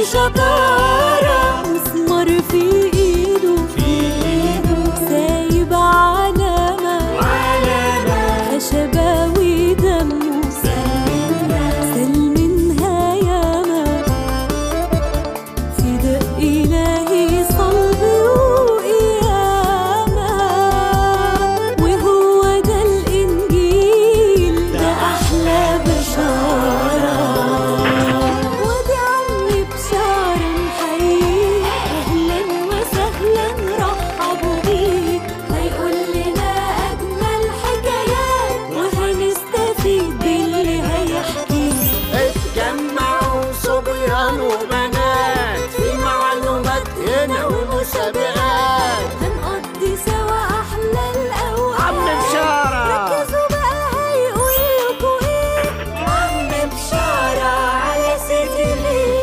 بشطارة مسمار في ايده في ايده سايب علامة علامة خشبة ودمه سل منها ياما فداء إلهي صلب وقيامة وهو ده الإنجيل ده أحلى بشارة ودي عمي بشارة نحييه أهلا وسهلا رحبوا بيه هيقول لنا أجمل حكايات وهنستفيد باللي هيحكيه اتجمعوا صبيان وبنات في معلومات هنا ومسابقات هنقضي سوا أحلى الأوقات عم بشارة ركزوا بقى هيقول لكوا إيه عم بشارة على سيتي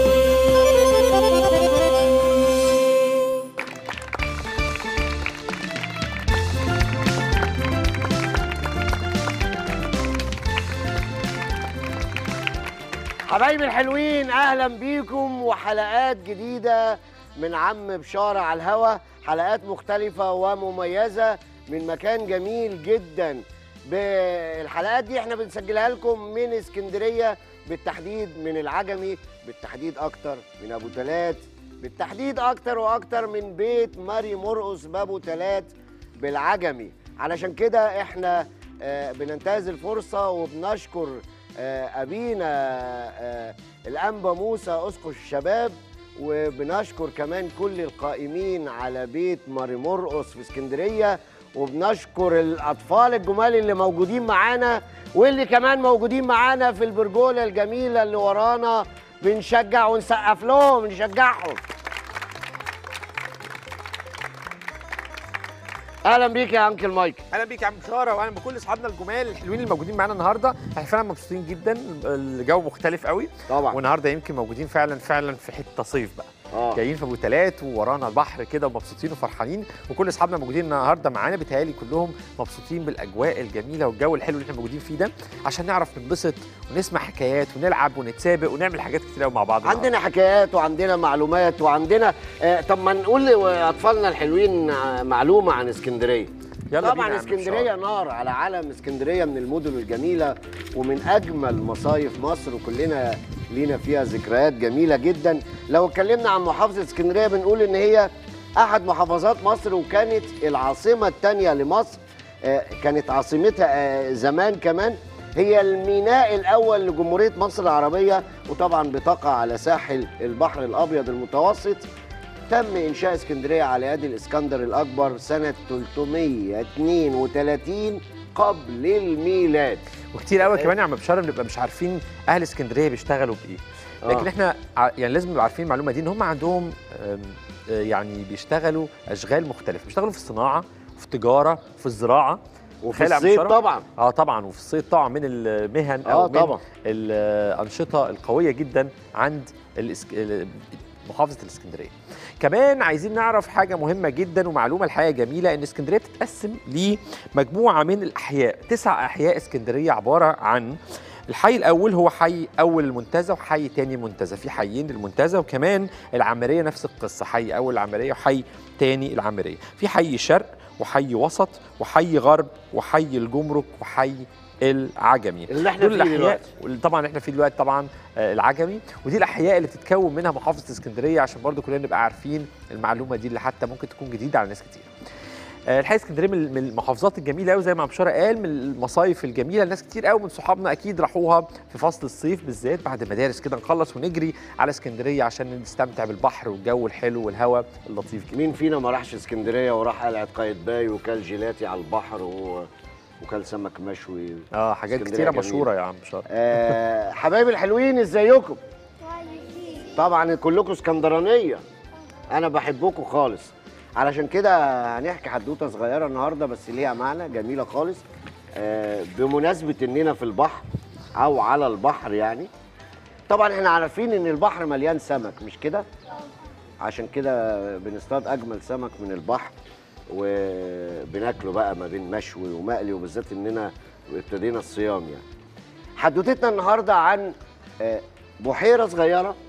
حبايبي الحلوين اهلا بيكم وحلقات جديده من عم بشاره على الهوا حلقات مختلفه ومميزه من مكان جميل جدا بالحلقات دي احنا بنسجلها لكم من اسكندريه بالتحديد من العجمي بالتحديد اكتر من ابو تلات بالتحديد اكتر واكتر من بيت ماري مرقص بابو تلات بالعجمي علشان كده احنا آه، بننتهز الفرصه وبنشكر آه، ابينا آه، الانبا موسى اسقف الشباب وبنشكر كمان كل القائمين على بيت ماري مرقص في اسكندريه وبنشكر الاطفال الجمال اللي موجودين معانا واللي كمان موجودين معانا في البرجوله الجميله اللي ورانا بنشجع ونسقف لهم نشجعهم اهلا بيك يا انكل مايك اهلا بيك يا عم بشاره واهلا بكل اصحابنا الجمال الحلوين اللي موجودين معانا النهارده احنا فعلا مبسوطين جدا الجو مختلف قوي طبعا والنهارده يمكن موجودين فعلا فعلا في حته صيف بقى اه جايين في ابو تلات وورانا البحر كده ومبسوطين وفرحانين وكل اصحابنا موجودين النهارده معانا بيتهيألي كلهم مبسوطين بالاجواء الجميله والجو الحلو اللي احنا موجودين فيه ده عشان نعرف ننبسط ونسمع حكايات ونلعب ونتسابق ونعمل حاجات كتير قوي مع بعض النهاردة. عندنا حكايات وعندنا معلومات وعندنا آه طب ما نقول لاطفالنا الحلوين آه، معلومه عن اسكندريه يلا بينا يا طبعا عم اسكندريه بشارة. نار على علم اسكندريه من المدن الجميله ومن اجمل مصايف مصر وكلنا لينا فيها ذكريات جميله جدا لو اتكلمنا عن محافظه اسكندريه بنقول ان هي احد محافظات مصر وكانت العاصمه الثانيه لمصر آه، كانت عاصمتها آه، زمان كمان هي الميناء الاول لجمهوريه مصر العربيه وطبعا بتقع على ساحل البحر الابيض المتوسط تم انشاء اسكندريه على يد الاسكندر الاكبر سنه 332 قبل الميلاد وكتير قوي كمان يا عم بشاره بنبقى مش عارفين اهل اسكندريه بيشتغلوا بايه لكن آه. احنا ع- يعني لازم نبقى عارفين المعلومه دي ان هم عندهم آم، آه، يعني بيشتغلوا اشغال مختلفه بيشتغلوا في الصناعه في التجاره في الزراعه وفي تخيل يا عم الصيد بشارة؟ طبعا اه طبعا وفي الصيد طبعا من المهن اه او من طبعا الانشطه القويه جدا عند الإسك... ال- محافظه الاسكندريه كمان عايزين نعرف حاجه مهمه جدا ومعلومه الحقيقه جميله ان اسكندريه بتتقسم لمجموعه من الاحياء تسع احياء اسكندريه عباره عن الحي الاول هو حي اول المنتزه وحي تاني المنتزه في حيين للمنتزه وكمان العمريه نفس القصه حي اول العمريه وحي تاني العمريه في حي شرق وحي وسط وحي غرب وحي الجمرك وحي العجمي اللي احنا دول فيه الاحياء دلوقتي واللي طبعا احنا فيه دلوقتي طبعا آه، العجمي ودي الاحياء اللي بتتكون منها محافظه اسكندريه عشان برضو كلنا نبقى عارفين المعلومه دي اللي حتى ممكن تكون جديده على ناس كتير آه، الحقيقه اسكندريه من من المحافظات الجميله قوي زي ما عم بشاره قال من المصايف الجميله ناس كتير قوي من صحابنا اكيد راحوها في فصل الصيف بالذات بعد المدارس كده نخلص ونجري على اسكندريه عشان نستمتع بالبحر والجو الحلو والهواء اللطيف كده مين فينا ما راحش اسكندريه وراح قلعه قايتباي وكل جيلاتي على البحر و... وكل سمك مشوي اه حاجات اسكندرية كتيره جميلة. مشهوره يا عم بشاره آه حبايبي الحلوين ازيكم طبعا كلكم اسكندرانيه انا بحبكم خالص علشان كده هنحكي حدوته صغيره النهارده بس ليها معنى جميله خالص آه بمناسبه اننا في البحر او على البحر يعني طبعا احنا عارفين ان البحر مليان سمك مش كده عشان كده بنصطاد اجمل سمك من البحر وبناكله بقى ما بين مشوي ومقلي وبالذات اننا ابتدينا الصيام يعني حدوتتنا النهارده عن آه، بحيره صغيره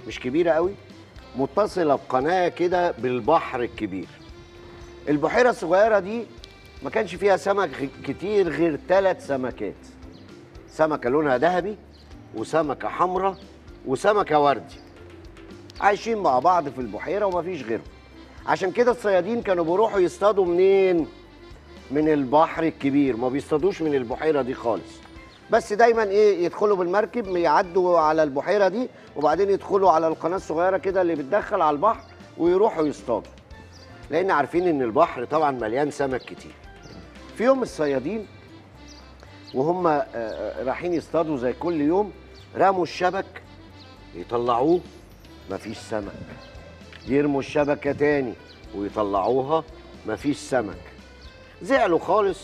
مش كبيره قوي متصله بقناه كده بالبحر الكبير البحيره الصغيره دي ما كانش فيها سمك غ- كتير غير ثلاث سمكات سمكه لونها ذهبي وسمكه حمراء وسمكه وردي عايشين مع بعض في البحيره ومفيش غيرهم عشان كده الصيادين كانوا بيروحوا يصطادوا منين من البحر الكبير ما بيصطادوش من البحيره دي خالص بس دايما ايه يدخلوا بالمركب يعدوا على البحيره دي وبعدين يدخلوا على القناه الصغيره كده اللي بتدخل على البحر ويروحوا يصطادوا لان عارفين ان البحر طبعا مليان سمك كتير في يوم الصيادين وهم آه، آه، رايحين يصطادوا زي كل يوم رموا الشبك يطلعوه مفيش سمك يرموا الشبكه تاني ويطلعوها مفيش سمك زعلوا خالص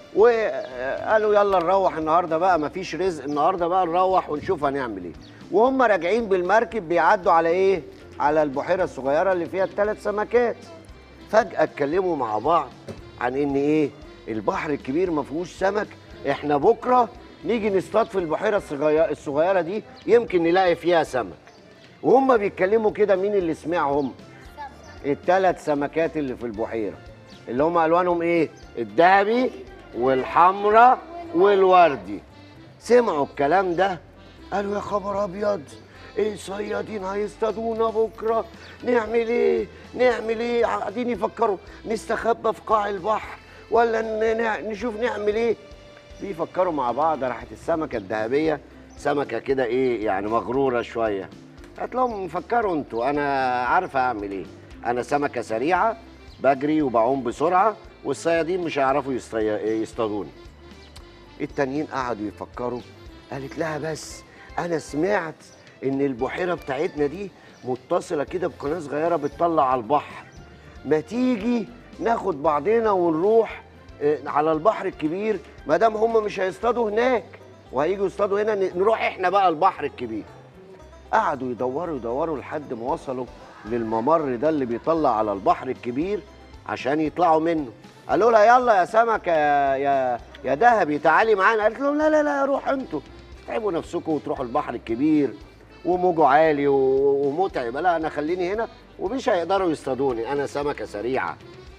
وقالوا يلا نروح النهارده بقى مفيش رزق النهارده بقى نروح ونشوف هنعمل ايه وهم راجعين بالمركب بيعدوا على ايه على البحيره الصغيره اللي فيها الثلاث سمكات فجاه اتكلموا مع بعض عن ان ايه البحر الكبير ما فيهوش سمك احنا بكره نيجي نصطاد في البحيره الصغيره الصغيره دي يمكن نلاقي فيها سمك وهم بيتكلموا كده مين اللي سمعهم الثلاث سمكات اللي في البحيره اللي هم الوانهم ايه الذهبي والحمراء والوردي سمعوا الكلام ده قالوا يا خبر ابيض ايه صيادين هيصطادونا بكره نعمل ايه نعمل ايه قاعدين يفكروا نستخبى في قاع البحر ولا ن- ن- نشوف نعمل ايه بيفكروا مع بعض راحت السمكه الذهبيه سمكه كده ايه يعني مغروره شويه قالت لهم فكروا انتوا انا عارفه اعمل ايه انا سمكه سريعه بجري وبعوم بسرعه والصيادين مش هيعرفوا يصطي- يصطادوني التانيين قعدوا يفكروا قالت لها بس انا سمعت ان البحيره بتاعتنا دي متصله كده بقناه صغيره بتطلع على البحر ما تيجي ناخد بعضنا ونروح آه، على البحر الكبير ما دام هم مش هيصطادوا هناك وهيجوا يصطادوا هنا ن- نروح احنا بقى البحر الكبير قعدوا يدوروا يدوروا لحد ما وصلوا للممر ده اللي بيطلع على البحر الكبير عشان يطلعوا منه قالوا لها يلا يا سمك يا يا يا دهبي تعالي معانا قالت لهم لا لا لا روحوا انتوا تعبوا نفسكم وتروحوا البحر الكبير وموجه عالي و- ومتعب لا انا خليني هنا ومش هيقدروا يصطادوني انا سمكه سريعه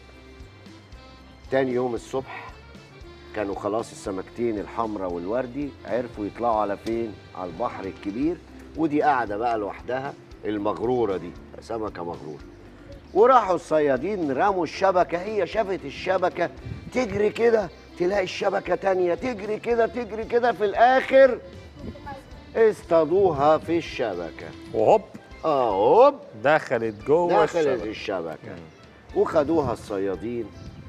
تاني يوم الصبح كانوا خلاص السمكتين الحمراء والوردي عرفوا يطلعوا على فين على البحر الكبير ودي قاعده بقى لوحدها المغروره دي سمكه مغروره وراحوا الصيادين رموا الشبكه هي شافت الشبكه تجري كده تلاقي الشبكه تانية تجري كده تجري كده في الاخر اصطادوها في الشبكه وهوب اه هوب دخلت جوه دخلت الشبكة. الشبكه وخدوها الصيادين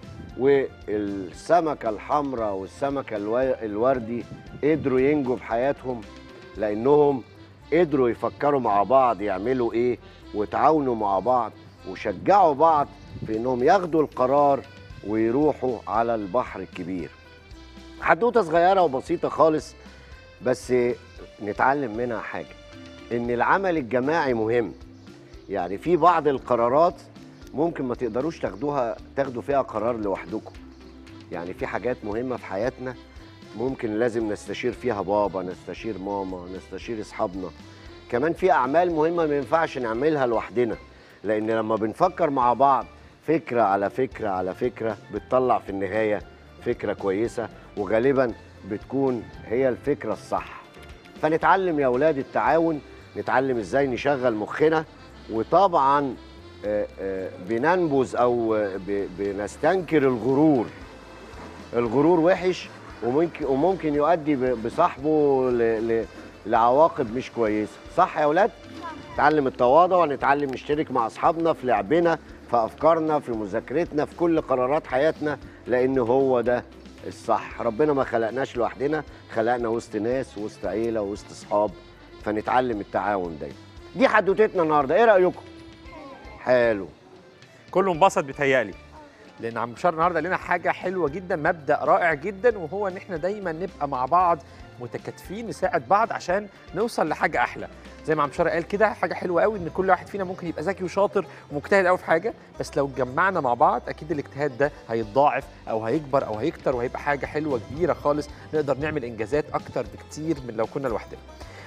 والسمكه الحمراء والسمكه الوا- الوردي قدروا ينجوا بحياتهم لانهم قدروا يفكروا مع بعض يعملوا ايه وتعاونوا مع بعض وشجعوا بعض في انهم ياخدوا القرار ويروحوا على البحر الكبير حدوته صغيره وبسيطه خالص بس نتعلم منها حاجه ان العمل الجماعي مهم يعني في بعض القرارات ممكن ما تقدروش تاخدوها تاخدوا فيها قرار لوحدكم يعني في حاجات مهمة في حياتنا ممكن لازم نستشير فيها بابا نستشير ماما نستشير اصحابنا كمان في اعمال مهمة ما ينفعش نعملها لوحدنا لان لما بنفكر مع بعض فكرة على فكرة على فكرة بتطلع في النهاية فكرة كويسة وغالبا بتكون هي الفكرة الصح فنتعلم يا اولاد التعاون نتعلم ازاي نشغل مخنا وطبعا آه، آه، بننبذ او آه، ب- بنستنكر الغرور الغرور وحش وممكن وممكن يؤدي ب- بصاحبه ل- ل- لعواقب مش كويسه صح يا اولاد نتعلم التواضع ونتعلم نشترك مع اصحابنا في لعبنا في افكارنا في مذاكرتنا في كل قرارات حياتنا لان هو ده الصح ربنا ما خلقناش لوحدنا خلقنا وسط ناس وسط عيله وسط اصحاب فنتعلم التعاون دايما دي حدوتتنا النهارده ايه رايكم حلو كله انبسط بيتهيألي لان عم بشار النهارده قال لنا حاجه حلوه جدا مبدا رائع جدا وهو ان احنا دايما نبقى مع بعض متكاتفين نساعد بعض عشان نوصل لحاجه احلى زي ما عم بشار قال كده حاجه حلوه قوي ان كل واحد فينا ممكن يبقى ذكي وشاطر ومجتهد قوي في حاجه بس لو اتجمعنا مع بعض اكيد الاجتهاد ده هيتضاعف او هيكبر او هيكتر وهيبقى حاجه حلوه كبيره خالص نقدر نعمل انجازات اكتر بكتير من لو كنا لوحدنا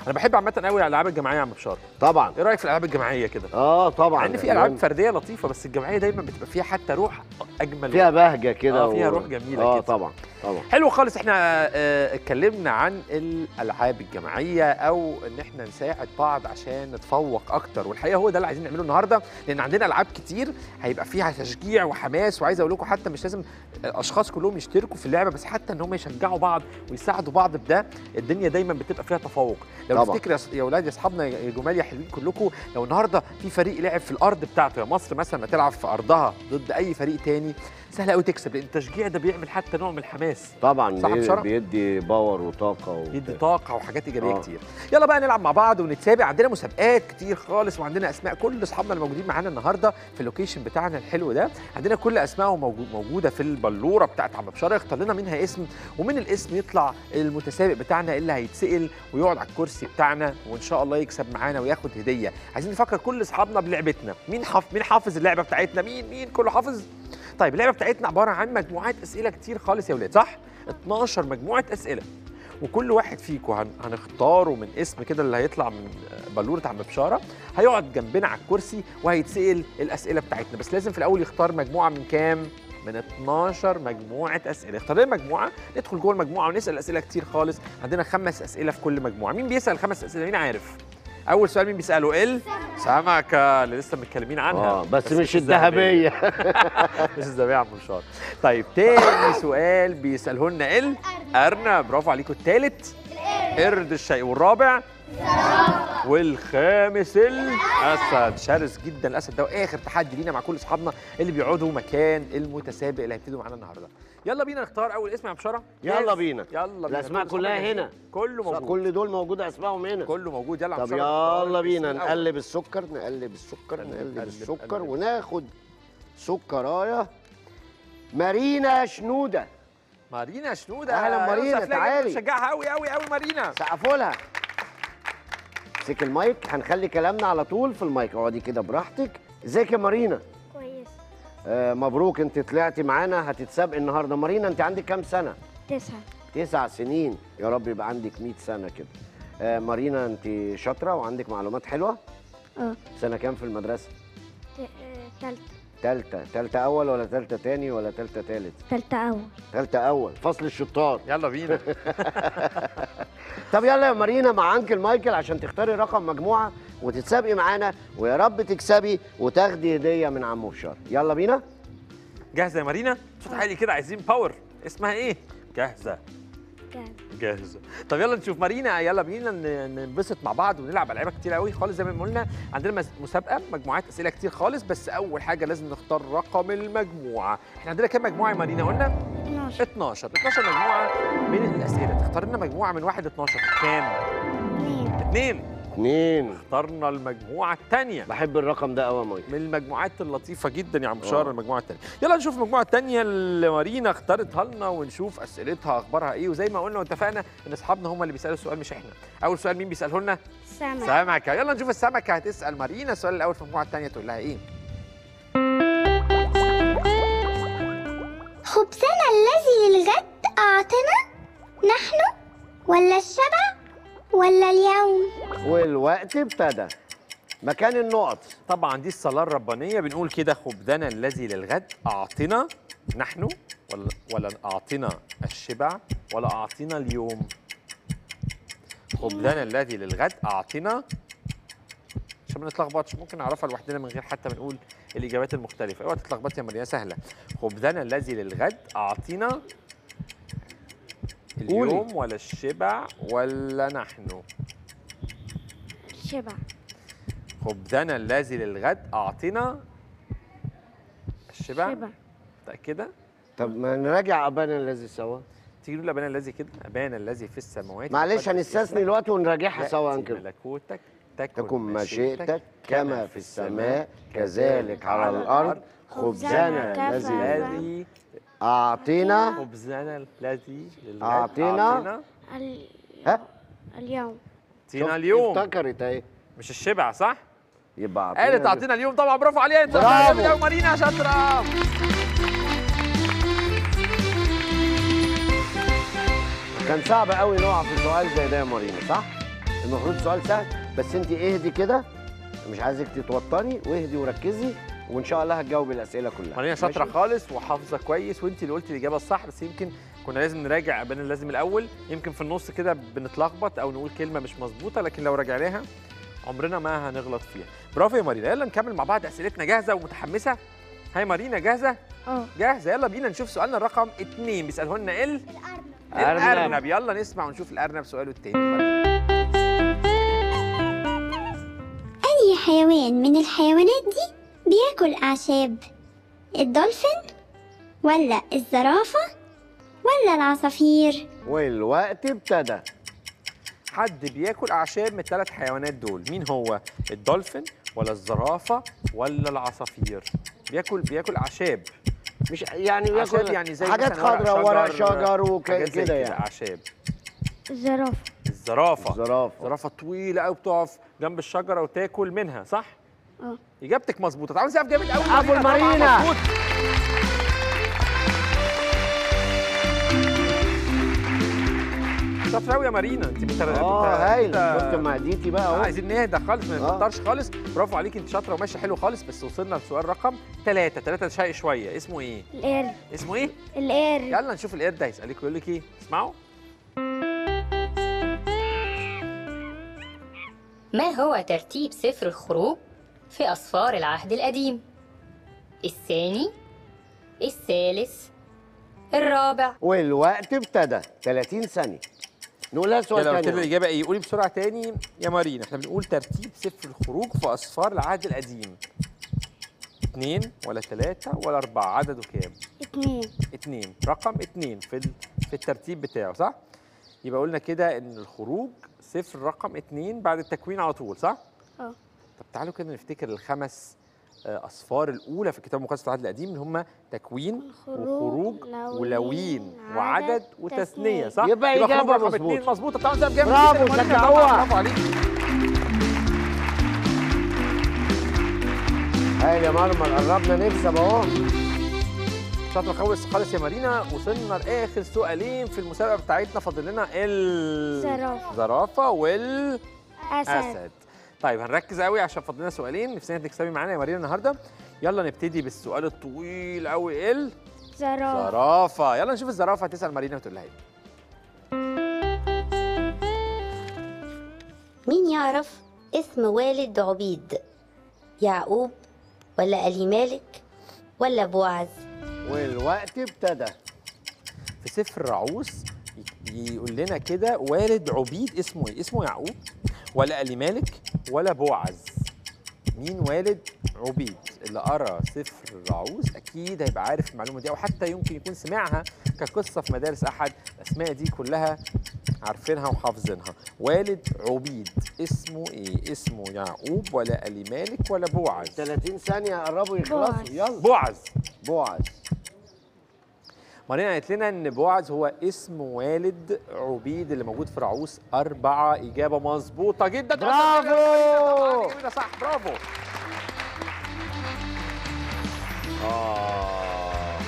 انا بحب عامه قوي الالعاب الجماعيه يا عم بشار طبعا ايه رايك في الالعاب الجماعيه كده اه طبعا مع ان في العاب فرديه لطيفه بس الجماعيه دايما بتبقى فيها حتى روح اجمل فيها بهجه كده آه، فيها روح جميلة اه كده. طبعا طبعا حلو خالص احنا آه، اتكلمنا عن الالعاب الجماعيه او ان احنا نساعد بعض عشان نتفوق اكتر والحقيقه هو ده اللي عايزين نعمله النهارده لان عندنا العاب كتير هيبقى فيها تشجيع وحماس وعايز اقول لكم حتى مش لازم الاشخاص كلهم يشتركوا في اللعبه بس حتى ان هم يشجعوا بعض ويساعدوا بعض بده الدنيا دايما بتبقى فيها تفوق لو طبعا. تفتكر يا ص- يا اولاد يا اصحابنا يا جمال يا حلوين كلكم لو النهارده في فريق لعب في الارض بتاعته يا مصر مثلا ما تلعب في ارضها ضد اي فريق تاني سهل قوي تكسب لان التشجيع ده بيعمل حتى نوع من الحماس طبعا صح بي- بشرف؟ بيدي باور وطاقه و... يدي طاقه وحاجات ايجابيه آه. كتير يلا بقى نلعب مع بعض ونتسابق عندنا مسابقات كتير خالص وعندنا اسماء كل اصحابنا اللي موجودين معانا النهارده في اللوكيشن بتاعنا الحلو ده عندنا كل اسمائهم موجو- موجوده في البلوره بتاعت عم بشاره يختار لنا منها اسم ومن الاسم يطلع المتسابق بتاعنا اللي هيتسال ويقعد على الكرسي بتاعنا وان شاء الله يكسب معانا وياخد هديه عايزين نفكر كل اصحابنا بلعبتنا مين حف... مين حافظ اللعبه بتاعتنا مين مين كله حافظ طيب اللعبه بتاعتنا عباره عن مجموعات اسئله كتير خالص يا ولاد صح 12 مجموعه اسئله وكل واحد فيكم هن... هنختاره من اسم كده اللي هيطلع من بلوره عم بشاره هيقعد جنبنا على الكرسي وهيتسال الاسئله بتاعتنا بس لازم في الاول يختار مجموعه من كام من 12 مجموعه اسئله اختار لنا مجموعه ندخل جوه المجموعه ونسال اسئله كتير خالص عندنا خمس اسئله في كل مجموعه مين بيسال الخمس اسئله مين عارف اول سؤال مين بيساله ال سمكه اللي لسه متكلمين عنها اه بس, مش الذهبيه مش الذهبيه يا عم بشار طيب تاني سؤال بيساله لنا ال ارنب برافو عليكم التالت قرد الشيء والرابع والخامس الاسد شرس جدا الاسد ده واخر تحدي لينا مع كل اصحابنا اللي بيقعدوا مكان المتسابق اللي هيبتدوا معانا النهارده يلا بينا نختار اول اسم يا بشاره يلا جاهز؟ بينا. يلا بينا الأسماء كل كلها أصحابنا هنا. جاهزين؟ كله موجود كل دول موجوده اسمائهم هنا كله موجود يلا يا طب بشارة، نختار يلا الاسم بينا الأول. نقلب السكر نقلب السكر قلب، نقلب قلب، السكر قلب. وناخد سكرايه مارينا شنوده مارينا شنوده أهلا يلا مارينا، سقف لها تعالي. جدا، بشجعها قوي قوي قوي مارينا سقفوا لها امسك المايك هنخلي كلامنا على طول في المايك اقعدي كده براحتك ازيك يا مارينا كويس آه مبروك انت طلعتي معانا هتتسابقي النهارده مارينا انت عندك كام سنه تسعة تسع سنين يا رب يبقى عندك 100 سنه كده آه مارينا انت شاطره وعندك معلومات حلوه اه سنه كام في المدرسه ت- آه، تالتة تالتة تالتة أول ولا تالتة تاني ولا تالتة تالت تالتة أول تالتة أول فصل الشطار يلا بينا طب يلا يا مارينا مع أنكل مايكل عشان تختاري رقم مجموعة وتتسابقي معانا ويا رب تكسبي وتاخدي هدية من عمو بشار يلا بينا جاهزه يا مارينا صوت عالي كده عايزين باور اسمها ايه جاهزه كان جاهزه طب يلا نشوف مارينا يلا بينا ن- ننبسط مع بعض ونلعب العاب كتير قوي خالص زي ما قلنا عندنا مس- مسابقه مجموعات اسئله كتير خالص بس اول حاجه لازم نختار رقم المجموعه احنا عندنا كام مجموعه يا مارينا قلنا 12 12 12 مجموعه من الاسئله تختار لنا مجموعه من 1 ل 12 كام اثنين اثنين اتنين اخترنا المجموعه الثانيه بحب الرقم ده قوي يا مايكل من المجموعات اللطيفه جدا يا عم بشار آه. المجموعه الثانيه يلا نشوف المجموعه الثانيه اللي مارينا اختارتها لنا ونشوف اسئلتها اخبارها ايه وزي ما قلنا واتفقنا ان اصحابنا هم اللي بيسالوا السؤال مش احنا اول سؤال مين بيساله لنا سمك سمكه يلا نشوف السمكه هتسال مارينا السؤال الاول في المجموعه الثانيه تقول لها ايه خبزنا الذي للغد أعطنا نحن ولا الشبع ولا اليوم والوقت ابتدى مكان النقط طبعا دي الصلاه الربانيه بنقول كده خبزنا الذي للغد اعطنا نحن ولا ولا اعطنا الشبع ولا اعطنا اليوم خبزنا الذي للغد اعطنا عشان ما نتلخبطش ممكن نعرفها لوحدنا من غير حتى ما نقول الاجابات المختلفه اوعى تتلخبطي يا مريم سهله خبزنا الذي للغد اعطنا اليوم ولا الشبع ولا نحن شبع خبزنا الذي للغد اعطنا الشبع شبع متاكده طب ما نراجع أبانا الذي سوا تيجي نقول ابانا الذي كده ابانا الذي في السماوات معلش يقدس هنستثني اسمك، الوقت ونراجعها سوا يا يأتي أنكل ملكوتك تكن, تكن مشيئتك كما في السماء كذلك على الأرض خبزنا الذي الذي أعطينا خبزنا الذي للغد أعطينا أعطينا ال... ها اليوم أعطينا شوف، اليوم افتكرت اهي مش الشبع صح؟ يبقى قالت اعطينا اليوم طبعا برافو عليها انت برافو. يا مارينا شاطره كان صعب قوي نقع في سؤال زي ده يا مارينا صح؟ المفروض سؤال سهل بس انت اهدي كده مش عايزك تتوتري واهدي وركزي وان شاء الله هتجاوبي الاسئله كلها مارينا شاطره ماشي؟ خالص وحافظه كويس وانت اللي قلتي الاجابه الصح بس يمكن كنا لازم نراجع بين لازم الاول يمكن في النص كده بنتلخبط او نقول كلمه مش مظبوطه لكن لو راجعناها عمرنا ما هنغلط فيها برافو يا مارينا يلا نكمل مع بعض اسئلتنا جاهزه ومتحمسه هاي مارينا جاهزه اه جاهزه يلا بينا نشوف سؤالنا الرقم اتنين بيساله لنا ال أرنب. الارنب يلا نسمع ونشوف الارنب سؤاله التاني أي حيوان من الحيوانات دي بياكل أعشاب الدولفين ولا الزرافة ولا العصافير والوقت ابتدى حد بياكل اعشاب من الثلاث حيوانات دول مين هو الدولفين ولا الزرافه ولا العصافير بياكل بياكل اعشاب مش يعني اعشاب بياكل يعني زي حاجات مثلاً خضراء ورق شجر حاجات زي وكده يعني اعشاب الزرافة الزرافه زرافه زرافه طويله قوي بتقف جنب الشجره وتاكل منها صح اه. اجابتك مظبوطه تعالوا نسقف جامد قوي أبو طبعاً المارينا. مظبوط. شاطره قوي يا مارينا انت بتر... اه بت- هايل بت- شفت معدتي بقى آه، اهو عايزين نهدى خالص ما آه. نتوترش خالص برافو عليك انت شاطره وماشيه حلو خالص بس وصلنا لسؤال رقم ثلاثة ثلاثة شقي شويه اسمه ايه القرد اسمه ايه القرد يلا نشوف القرد ده هيسالك يقول لك ايه اسمعوا ما هو ترتيب سفر الخروج في أسفار العهد القديم؟ الثاني الثالث الرابع والوقت ابتدى 30 ثانيه نقولها سؤال يلا قلت له تاني الاجابه ايه قولي بسرعه تاني يا مارينا احنا بنقول ترتيب سفر الخروج في اسفار العهد القديم اثنين ولا ثلاثة ولا أربعة عدده كام؟ اتنين اتنين رقم اتنين في ال... في الترتيب بتاعه صح؟ يبقى قلنا كده إن الخروج سفر رقم اتنين بعد التكوين على طول صح؟ اه. طب تعالوا كده نفتكر الخمس آه، أسفار الأولى في الكتاب المقدس في العهد القديم اللي هم تكوين وخروج ولوين وعدد وتثنية صح؟ يبقى خروج إجابة رقم مظبوطة. اتنين مظبوطة طبعا ده جامد برافو، جدا يا مارينا، شجعوها. طبعاً، برافو عليك هايل يا مرمر قربنا نكسب اهو شاطر خالص خالص يا مارينا وصلنا لاخر سؤالين في المسابقه بتاعتنا فاضل لنا ال زرافة. زرافه والاسد أسد طيب هنركز قوي عشان فاضل لنا سؤالين نفسنا تكسبي معانا يا مارينا النهارده يلا نبتدي بالسؤال الطويل قوي ال زرافة زرافه يلا نشوف الزرافه هتسال مارينا وتقول لها ايه مين يعرف اسم والد عبيد يعقوب ولا ألي مالك ولا بوعز والوقت ابتدى في سفر رعوس ي- يقول لنا كده والد عبيد اسمه ايه اسمه يعقوب ولا ألي مالك ولا بوعز مين والد عبيد اللي قرا سفر رعوس اكيد هيبقى عارف المعلومه دي او حتى يمكن يكون سمعها كقصه في مدارس احد الاسماء دي كلها عارفينها وحافظينها والد عبيد اسمه ايه اسمه يعقوب ولا ألي مالك ولا بوعز 30 ثانيه قربوا يخلصوا بوعز. يلا بوعز بوعز مارينا قالت لنا ان بوعز هو اسم والد عبيد اللي موجود في رعوس أربعة إجابة مظبوطة جدا برافو! جميلة صح برافو اه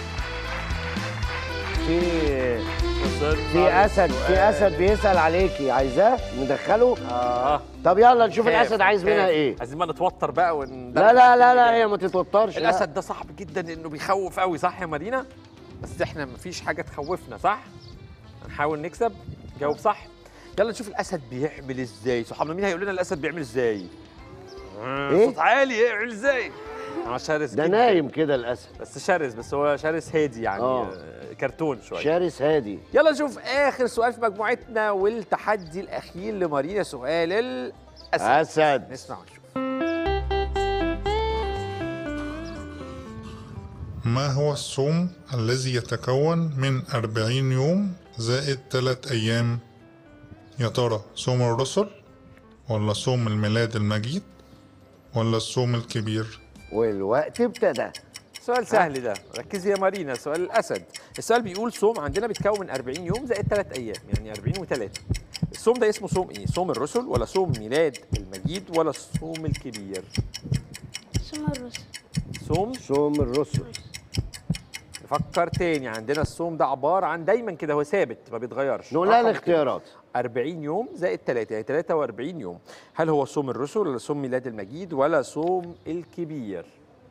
في وصلنا في اسد للسؤال. في اسد بيسال عليكي عايزاه ندخله اه طب يلا نشوف خاف، الاسد عايز منها خاف. ايه عايزين بقى نتوتر بقى ون لا لا لا لا هي ما تتوترش لا. الاسد ده صعب جدا لانه بيخوف قوي صح يا مارينا بس احنا مفيش حاجه تخوفنا صح هنحاول نكسب جاوب صح يلا نشوف الاسد بيعمل ازاي صحابنا مين هيقول لنا الاسد بيعمل ازاي إيه؟ صوت عالي يعمل ازاي هو شرس ده جداً. نايم كده الاسد بس شرس بس هو شرس هادي يعني آه. آه. كرتون شويه شرس هادي يلا نشوف اخر سؤال في مجموعتنا والتحدي الاخير لمارينا سؤال الاسد اسد نسمع ونشوف ما هو الصوم الذي يتكون من أربعين يوم زائد ثلاث أيام يا ترى صوم الرسل ولا صوم الميلاد المجيد ولا الصوم الكبير والوقت ابتدى سؤال سهل ده ركزي يا مارينا سؤال الاسد السؤال بيقول صوم عندنا بيتكون من 40 يوم زائد 3 ايام يعني 40 و3 الصوم ده اسمه صوم ايه صوم الرسل ولا صوم ميلاد المجيد ولا الصوم الكبير سوم الرسل صوم صوم الرسل نفكر تاني عندنا الصوم ده عباره عن دايما كده هو ثابت ما بيتغيرش نقول لها رقم كده. الاختيارات 40 يوم زائد 3 يعني 43 يوم هل هو صوم الرسل ولا صوم ميلاد المجيد ولا صوم الكبير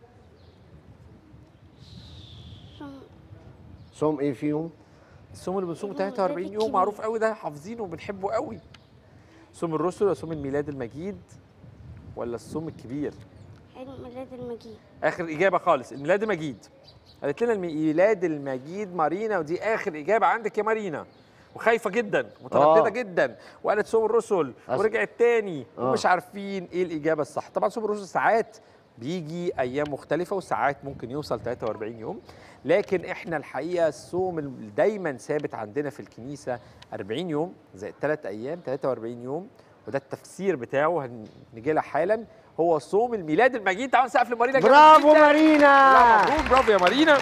صوم ايه فيهم؟ الصوم اللي بنصومه اللي هو 43 ميلاد يوم الكبير. معروف قوي ده حافظينه وبنحبه قوي صوم الرسل ولا صوم الميلاد المجيد ولا الصوم الكبير عيد ميلاد المجيد اخر اجابه خالص الميلاد المجيد قالت لنا الميلاد المجيد مارينا ودي اخر اجابه عندك يا مارينا وخايفه جدا متردده آه. جدا وقالت صوم الرسل أصل- ورجعت تاني آه. ومش عارفين ايه الاجابه الصح طبعا صوم الرسل ساعات بيجي ايام مختلفه وساعات ممكن يوصل 43 يوم لكن احنا الحقيقه الصوم ال- دايما ثابت عندنا في الكنيسه 40 يوم زائد 3 ايام 43 يوم وده التفسير بتاعه هنجي لها حالا هو صوم الميلاد المجيد تعالوا نسقف لمارينا جامد برافو جداً. مارينا لا مبروك برافو يا مارينا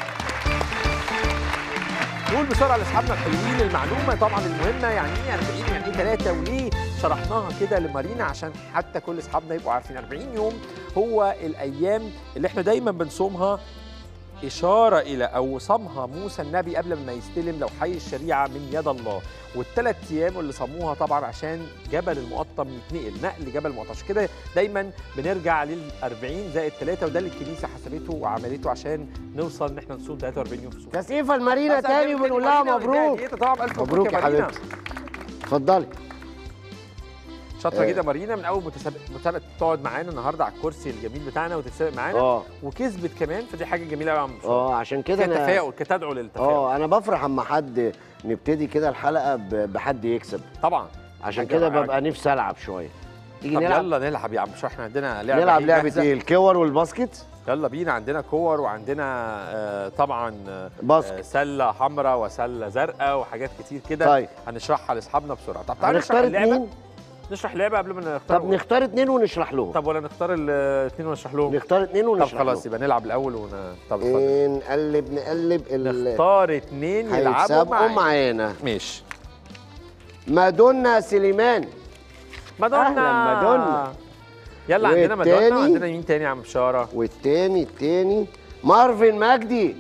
نقول بسرعه لاصحابنا الحلوين المعلومه طبعا المهمه يعني ايه 40 يعني ايه 3 وليه شرحناها كده لمارينا عشان حتى كل اصحابنا يبقوا عارفين 40 يوم هو الايام اللي احنا دايما بنصومها إشارة إلى أو صامها موسى النبي قبل ما يستلم لو حي الشريعة من يد الله والثلاث أيام اللي صاموها طبعا عشان جبل المقطم يتنقل نقل جبل المقطم عشان كده دايما بنرجع لل 40 زائد 3 وده اللي الكنيسة حسبته وعملته عشان نوصل إن احنا نصوم 43 يوم في الصوم تسقيفه لمارينا تاني وبنقول لها مبروك طبعا ألف مبروك يا مارينا. حبيبتي اتفضلي شاطرة آه. جدا مارينا من أول متسابق متسابق تقعد معانا النهاردة على الكرسي الجميل بتاعنا وتتسابق معانا اه وكسبت كمان فدي حاجة جميلة قوي يا عم بشار. اه عشان كده كده انا تفاؤل كتدعو للتفاؤل اه انا بفرح اما حد نبتدي كده الحلقه ب- بحد يكسب طبعا عشان حاجة كده رائعة ببقى نفسي العب شويه تيجي طب نلعب يلا نلعب يا عم مش احنا عندنا لعبه نلعب إيه لعبه جاهزة؟ ايه الكور والباسكت يلا بينا عندنا كور وعندنا آه طبعا آه باسكت سله حمراء وسله زرقاء وحاجات كتير كده طيب هنشرحها لاصحابنا بسرعه طب تعالى نشرح هنختار اللعبه اتنين نشرح اللعبه قبل ما نختار طب نختار اتنين ونشرح لهم طب ولا نختار الاثنين ونشرح لهم نختار اتنين طب ونشرح خلاص لهم يبقى نلعب الاول ون طب اتفضل إيه نقلب نقلب ال- نختار اثنين يلعبوا هيتسابقوا معانا معانا ماشي مادونا سليمان مادونا أهلاً، مادونا. يلا عندنا مادونا والتاني؟ وعندنا مين تاني يا عم بشاره والتاني التاني مارفن مجدي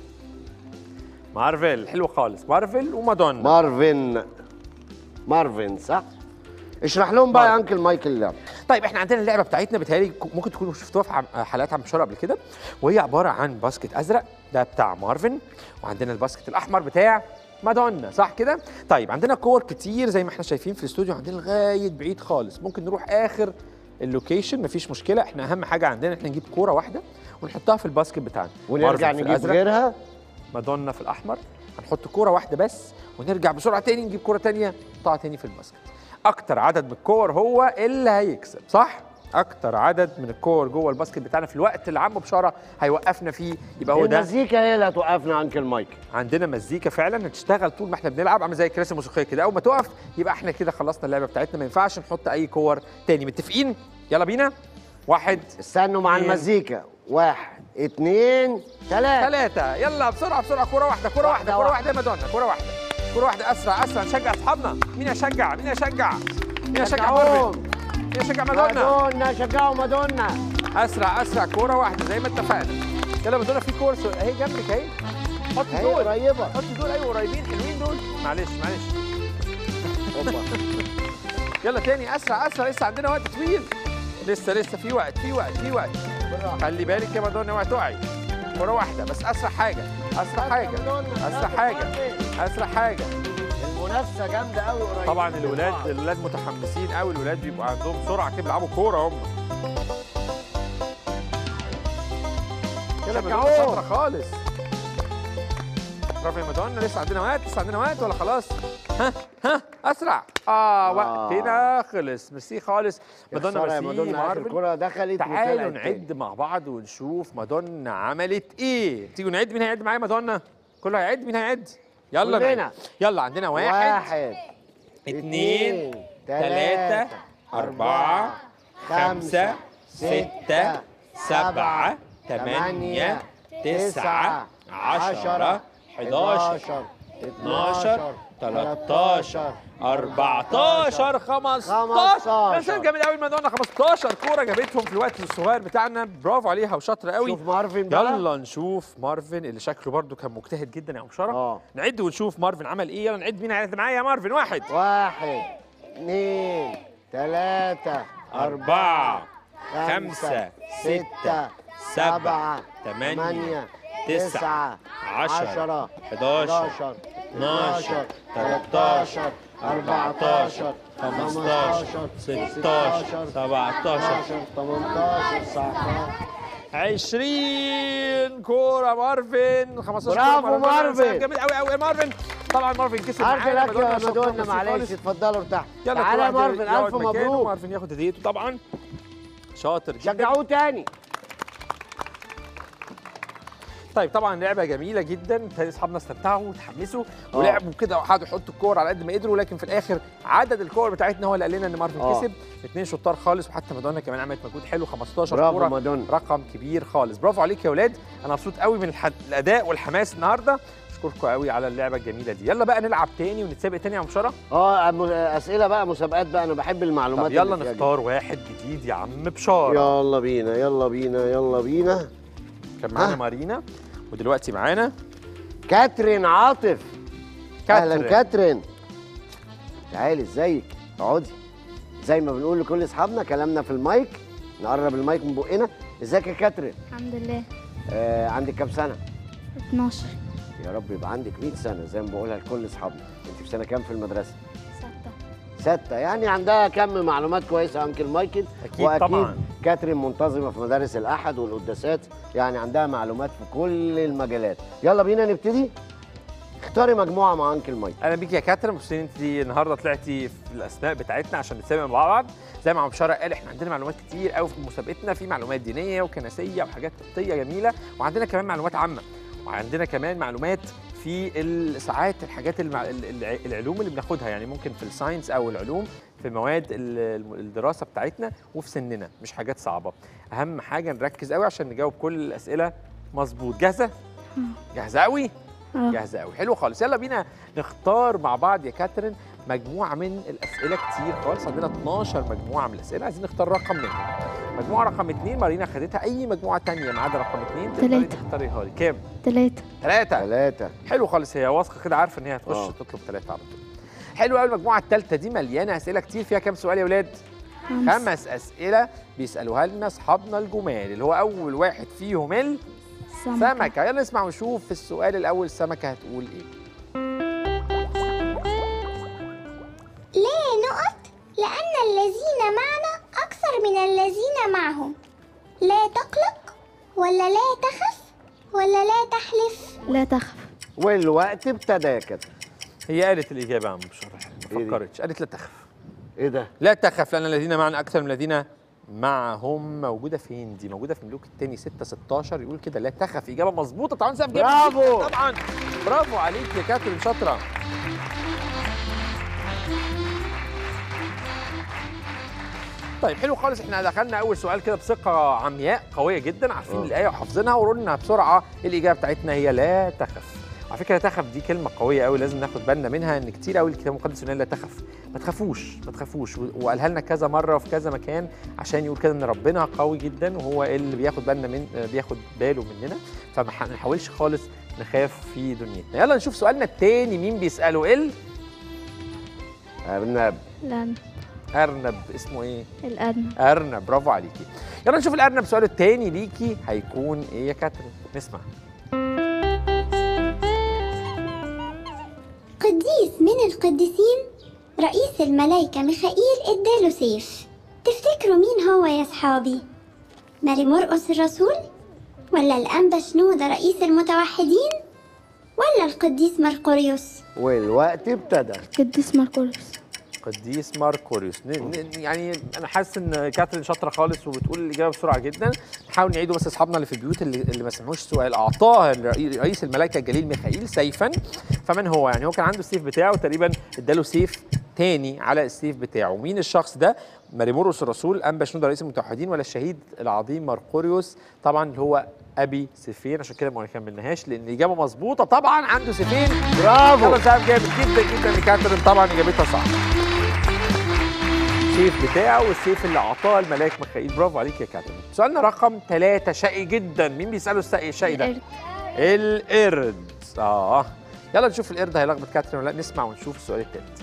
مارفل حلو خالص مارفل ومادونا مارفن مارفن صح اشرح لهم بقى يا مارفن. انكل مايكل اللعبه طيب احنا عندنا اللعبه بتاعتنا بتهيألي ك- ممكن تكونوا شفتوها في عم- حلقات عم بشاره قبل كده وهي عباره عن باسكت ازرق ده بتاع مارفن وعندنا الباسكت الاحمر بتاع مادونا صح كده؟ طيب عندنا كور كتير زي ما احنا شايفين في الاستوديو عندنا لغايه بعيد خالص ممكن نروح اخر اللوكيشن مفيش مشكله احنا اهم حاجه عندنا احنا نجيب كوره واحده ونحطها في الباسكت بتاعنا ونرجع مارفن في نجيب الأزرق، غيرها مادونا في الاحمر هنحط كوره واحده بس ونرجع بسرعه تاني نجيب كوره تانيه نحطها تاني في الباسكت اكتر عدد من الكور هو اللي هيكسب صح اكتر عدد من الكور جوه الباسكت بتاعنا في الوقت اللي عم بشاره هيوقفنا فيه يبقى هو ده المزيكا هي اللي هتوقفنا انكل مايكل عندنا مزيكا فعلا هتشتغل طول ما احنا بنلعب عامله زي الكراسي الموسيقيه كده اول ما تقف يبقى احنا كده خلصنا اللعبه بتاعتنا ما ينفعش نحط اي كور تاني متفقين يلا بينا واحد استنوا مع اتنين. المزيكا واحد اتنين تلاتة ثلاثة يلا بسرعة بسرعة كرة واحدة كرة واحدة واحدة كرة واحدة يا مادونا كرة واحدة كرة واحدة أسرع أسرع نشجع أصحابنا مين يشجع مين يشجع مين يشجع شجعوهم. مارفن مين يشجع مادونا مادونا شجعوا مادونا أسرع أسرع كرة واحدة زي ما اتفقنا يلا مادونا في كورس أهي جنبك أهي حط هي دول قريبة حط دول أيوة قريبين حلوين دول معلش معلش هوبا. يلا تاني أسرع أسرع لسه عندنا وقت طويل لسه لسه في وقت في وقت في وقت خلي بالك يا مادونا اوعي تقعي كرة واحدة بس أسرع حاجة أسرع حاجة أسرع حاجة أسرع حاجة المنافسة جامدة قوي قريبة طبعا من الولاد بعض. الولاد متحمسين قوي الولاد بيبقوا عندهم سرعه كده بيلعبوا كوره هم يلا مدونا شجعوه. شاطره خالص برافو يا مدونا لسه عندنا وقت لسه عندنا وقت ولا خلاص ها ها اسرع اه وقتنا خلص ميرسي خالص مدونا خسارة يا ميرسي مادونا آخر مارفن كرة دخلت تعالوا وطلعت نعد مع بعض ونشوف مادونا عملت ايه تيجوا نعد مين هيعد معايا مادونا كله هيعد مين هيعد يلا كلنا. نعد. يلا عندنا تاني. واحد واحد اتنين تلاتة أربعة خمسة ستة سبعة تمانية تسعة عشرة حداشر اتناشر 13 14 15 15. يا سلام جميل قوي الموضوع 15 كوره جابتهم في الوقت الصغير بتاعنا برافو عليها وشاطره قوي شوف مارفن بقى يلا نشوف مارفن اللي شكله برضو كان مجتهد جدا يا ام شرف اه نعد ونشوف مارفن عمل ايه يلا نعد مين هيعد معايا يا مارفن واحد واحد اثنين ثلاثة أربعة خمسة خمسة ستة ستة سبعة سبعة ثمانية ثمانية تسعة تسعة عشرة عشرة 11 12 13 14 15 16 17 18 19 20 كورة مارفن 15 برافو كورة مارفن. جامد قوي قوي مارفن طبعا مارفن كسب عارف معانا لك يا شكراً مدونة بس معلش خالص. اتفضلوا ارتاح يلا تعالى يا كل واحد مارفن يقعد الف مكانه. مبروك مارفن ياخد هديته طبعا شاطر جدا شجعوه تاني طيب طبعا لعبه جميله جدا تاني اصحابنا استمتعوا وتحمسوا آه. ولعبوا كده وقعدوا يحطوا الكور على قد ما قدروا لكن في الاخر عدد الكور بتاعتنا هو اللي قال لنا ان مارفن آه. كسب اثنين شطار خالص وحتى مادونا كمان عملت مجهود حلو 15 برافو كوره مادونا رقم كبير خالص برافو عليك يا اولاد انا مبسوط قوي من الحد... الاداء والحماس النهارده اشكركم قوي على اللعبه الجميله دي يلا بقى نلعب تاني ونتسابق تاني يا مشرف اه م- اسئله بقى مسابقات بقى انا بحب المعلومات طب يلا اللي فيها نختار واحد جديد يا عم بشاره يلا بينا يلا بينا يلا بينا كان معانا آه. مارينا ودلوقتي معانا كاترين عاطف اهلا كاترين. كاترين تعالي ازيك اقعدي زي ما بنقول لكل اصحابنا كلامنا في المايك نقرب المايك من بقنا ازيك يا كاترين الحمد لله آه عندك كام سنه 12 يا رب يبقى عندك 100 سنه زي ما بقولها لكل اصحابنا انت في سنه كام في المدرسه ستة ستة يعني عندها كم معلومات كويسة أنكل مايكل أكيد وأكيد طبعاً. كاترين منتظمة في مدارس الأحد والقداسات يعني عندها معلومات في كل المجالات يلا بينا نبتدي اختاري مجموعة مع أنكل مايكل اهلا بيك يا كاترين مبسوطين انت النهارده طلعتي في الاسماء بتاعتنا عشان نتسابق مع بعض زي ما عم بشاره قال احنا عندنا معلومات كتير قوي في مسابقتنا في معلومات دينيه وكنسيه وحاجات طبيه جميله وعندنا كمان معلومات عامه وعندنا كمان معلومات في ال- ساعات الحاجات المع... ال- الع- العلوم اللي بناخدها يعني ممكن في الساينس او العلوم في مواد ال- الم- الدراسه بتاعتنا وفي سننا مش حاجات صعبه اهم حاجه نركز قوي عشان نجاوب كل الاسئله مظبوط جاهزه جاهزه قوي اه جاهزه قوي حلو خالص يلا بينا نختار مع بعض يا كاترين مجموعه من الاسئله كتير خالص عندنا 12 مجموعه من الاسئله عايزين نختار رقم منهم مجموعه رقم اثنين مارينا خدتها اي مجموعه تانية ما عدا رقم اثنين تقدري تلاتة. تختاريها لي كام تلاتة ثلاثه ثلاثة حلو خالص هي واثقه كده عارفه ان هي هتخش آه. تطلب ثلاثه على طول حلو قوي المجموعه الثالثه دي مليانه اسئله كتير فيها كام سؤال يا ولاد خمسة خمس اسئله بيسالوها لنا اصحابنا الجمال اللي هو اول واحد فيهم سمكة السمكه يلا نسمع ونشوف في السؤال الاول السمكه هتقول ايه ليه نقط؟ لأن الذين معنا أكثر من الذين معهم لا تقلق ولا لا تخف ولا لا تحلف لا تخف والوقت ابتدى يا كاترين هي قالت الاجابه يا عم بشرح إيه ما دي؟ فكرتش قالت لا تخف إيه ده؟ لا تخف لان الذين معنا اكثر من الذين معهم موجوده فين دي موجوده في ملوك الثاني 6 16 يقول كده لا تخف اجابه مظبوطه طبعا سقف جامد برافو. جداً طبعا برافو عليك يا كاترين شاطره طيب حلو خالص احنا دخلنا اول سؤال كده بثقه عمياء قويه جدا عارفين آه. الايه وحافظينها وقولوا لنا بسرعه الاجابه بتاعتنا هي لا تخف على فكره لا تخف دي كلمه قويه قوي لازم ناخد بالنا منها ان كتير قوي الكتاب المقدس يقول لنا لا تخف ما تخافوش ما تخافوش و- وقالها لنا كذا مره في كذا مكان عشان يقول كده ان ربنا قوي جدا وهو اللي بياخد بالنا من آه، بياخد باله مننا فما ح- نحاولش خالص نخاف في دنيتنا يلا نشوف سؤالنا التاني مين بيساله ال أرنب الأرنب ارنب اسمه ايه الأرنب ارنب برافو عليكي يلا نشوف الارنب سؤاله التاني ليكي هيكون ايه يا كاترين نسمع قديس من القديسين رئيس الملائكة ميخائيل اداله سيف تفتكروا مين هو يا صحابي؟ ماري مرقس الرسول؟ ولا الأنبا شنودة رئيس المتوحدين؟ ولا القديس مرقوريوس؟ والوقت ابتدى قديس مرقس قديس ماركوريوس ن- ن- يعني انا حاسس ان كاترين شاطره خالص وبتقول الاجابه بسرعه جدا نحاول نعيده بس اصحابنا اللي في البيوت اللي, اللي ما سمعوش السؤال اعطاه الرئي- رئيس الملائكه الجليل ميخائيل سيفا فمن هو يعني هو كان عنده السيف بتاعه تقريبا اداله سيف تاني على السيف بتاعه مين الشخص ده مريموروس الرسول انبا شنودة رئيس المتوحدين ولا الشهيد العظيم ماركوريوس طبعا اللي هو ابي سيفين عشان كده ما كملناهاش لان الاجابه مظبوطه طبعا عنده سيفين برافو يلا سقف جامد جدا جدا لكاترين طبعا اجابتها صح السيف بتاعه والسيف اللي اعطاه الملاك ميخائيل برافو عليك يا كاترين سؤالنا رقم ثلاثة شقي جدا مين بيساله السقي الشقي ده القرد. القرد اه يلا نشوف القرد هيلخبط كاترين ولا لا نسمع ونشوف السؤال الثالث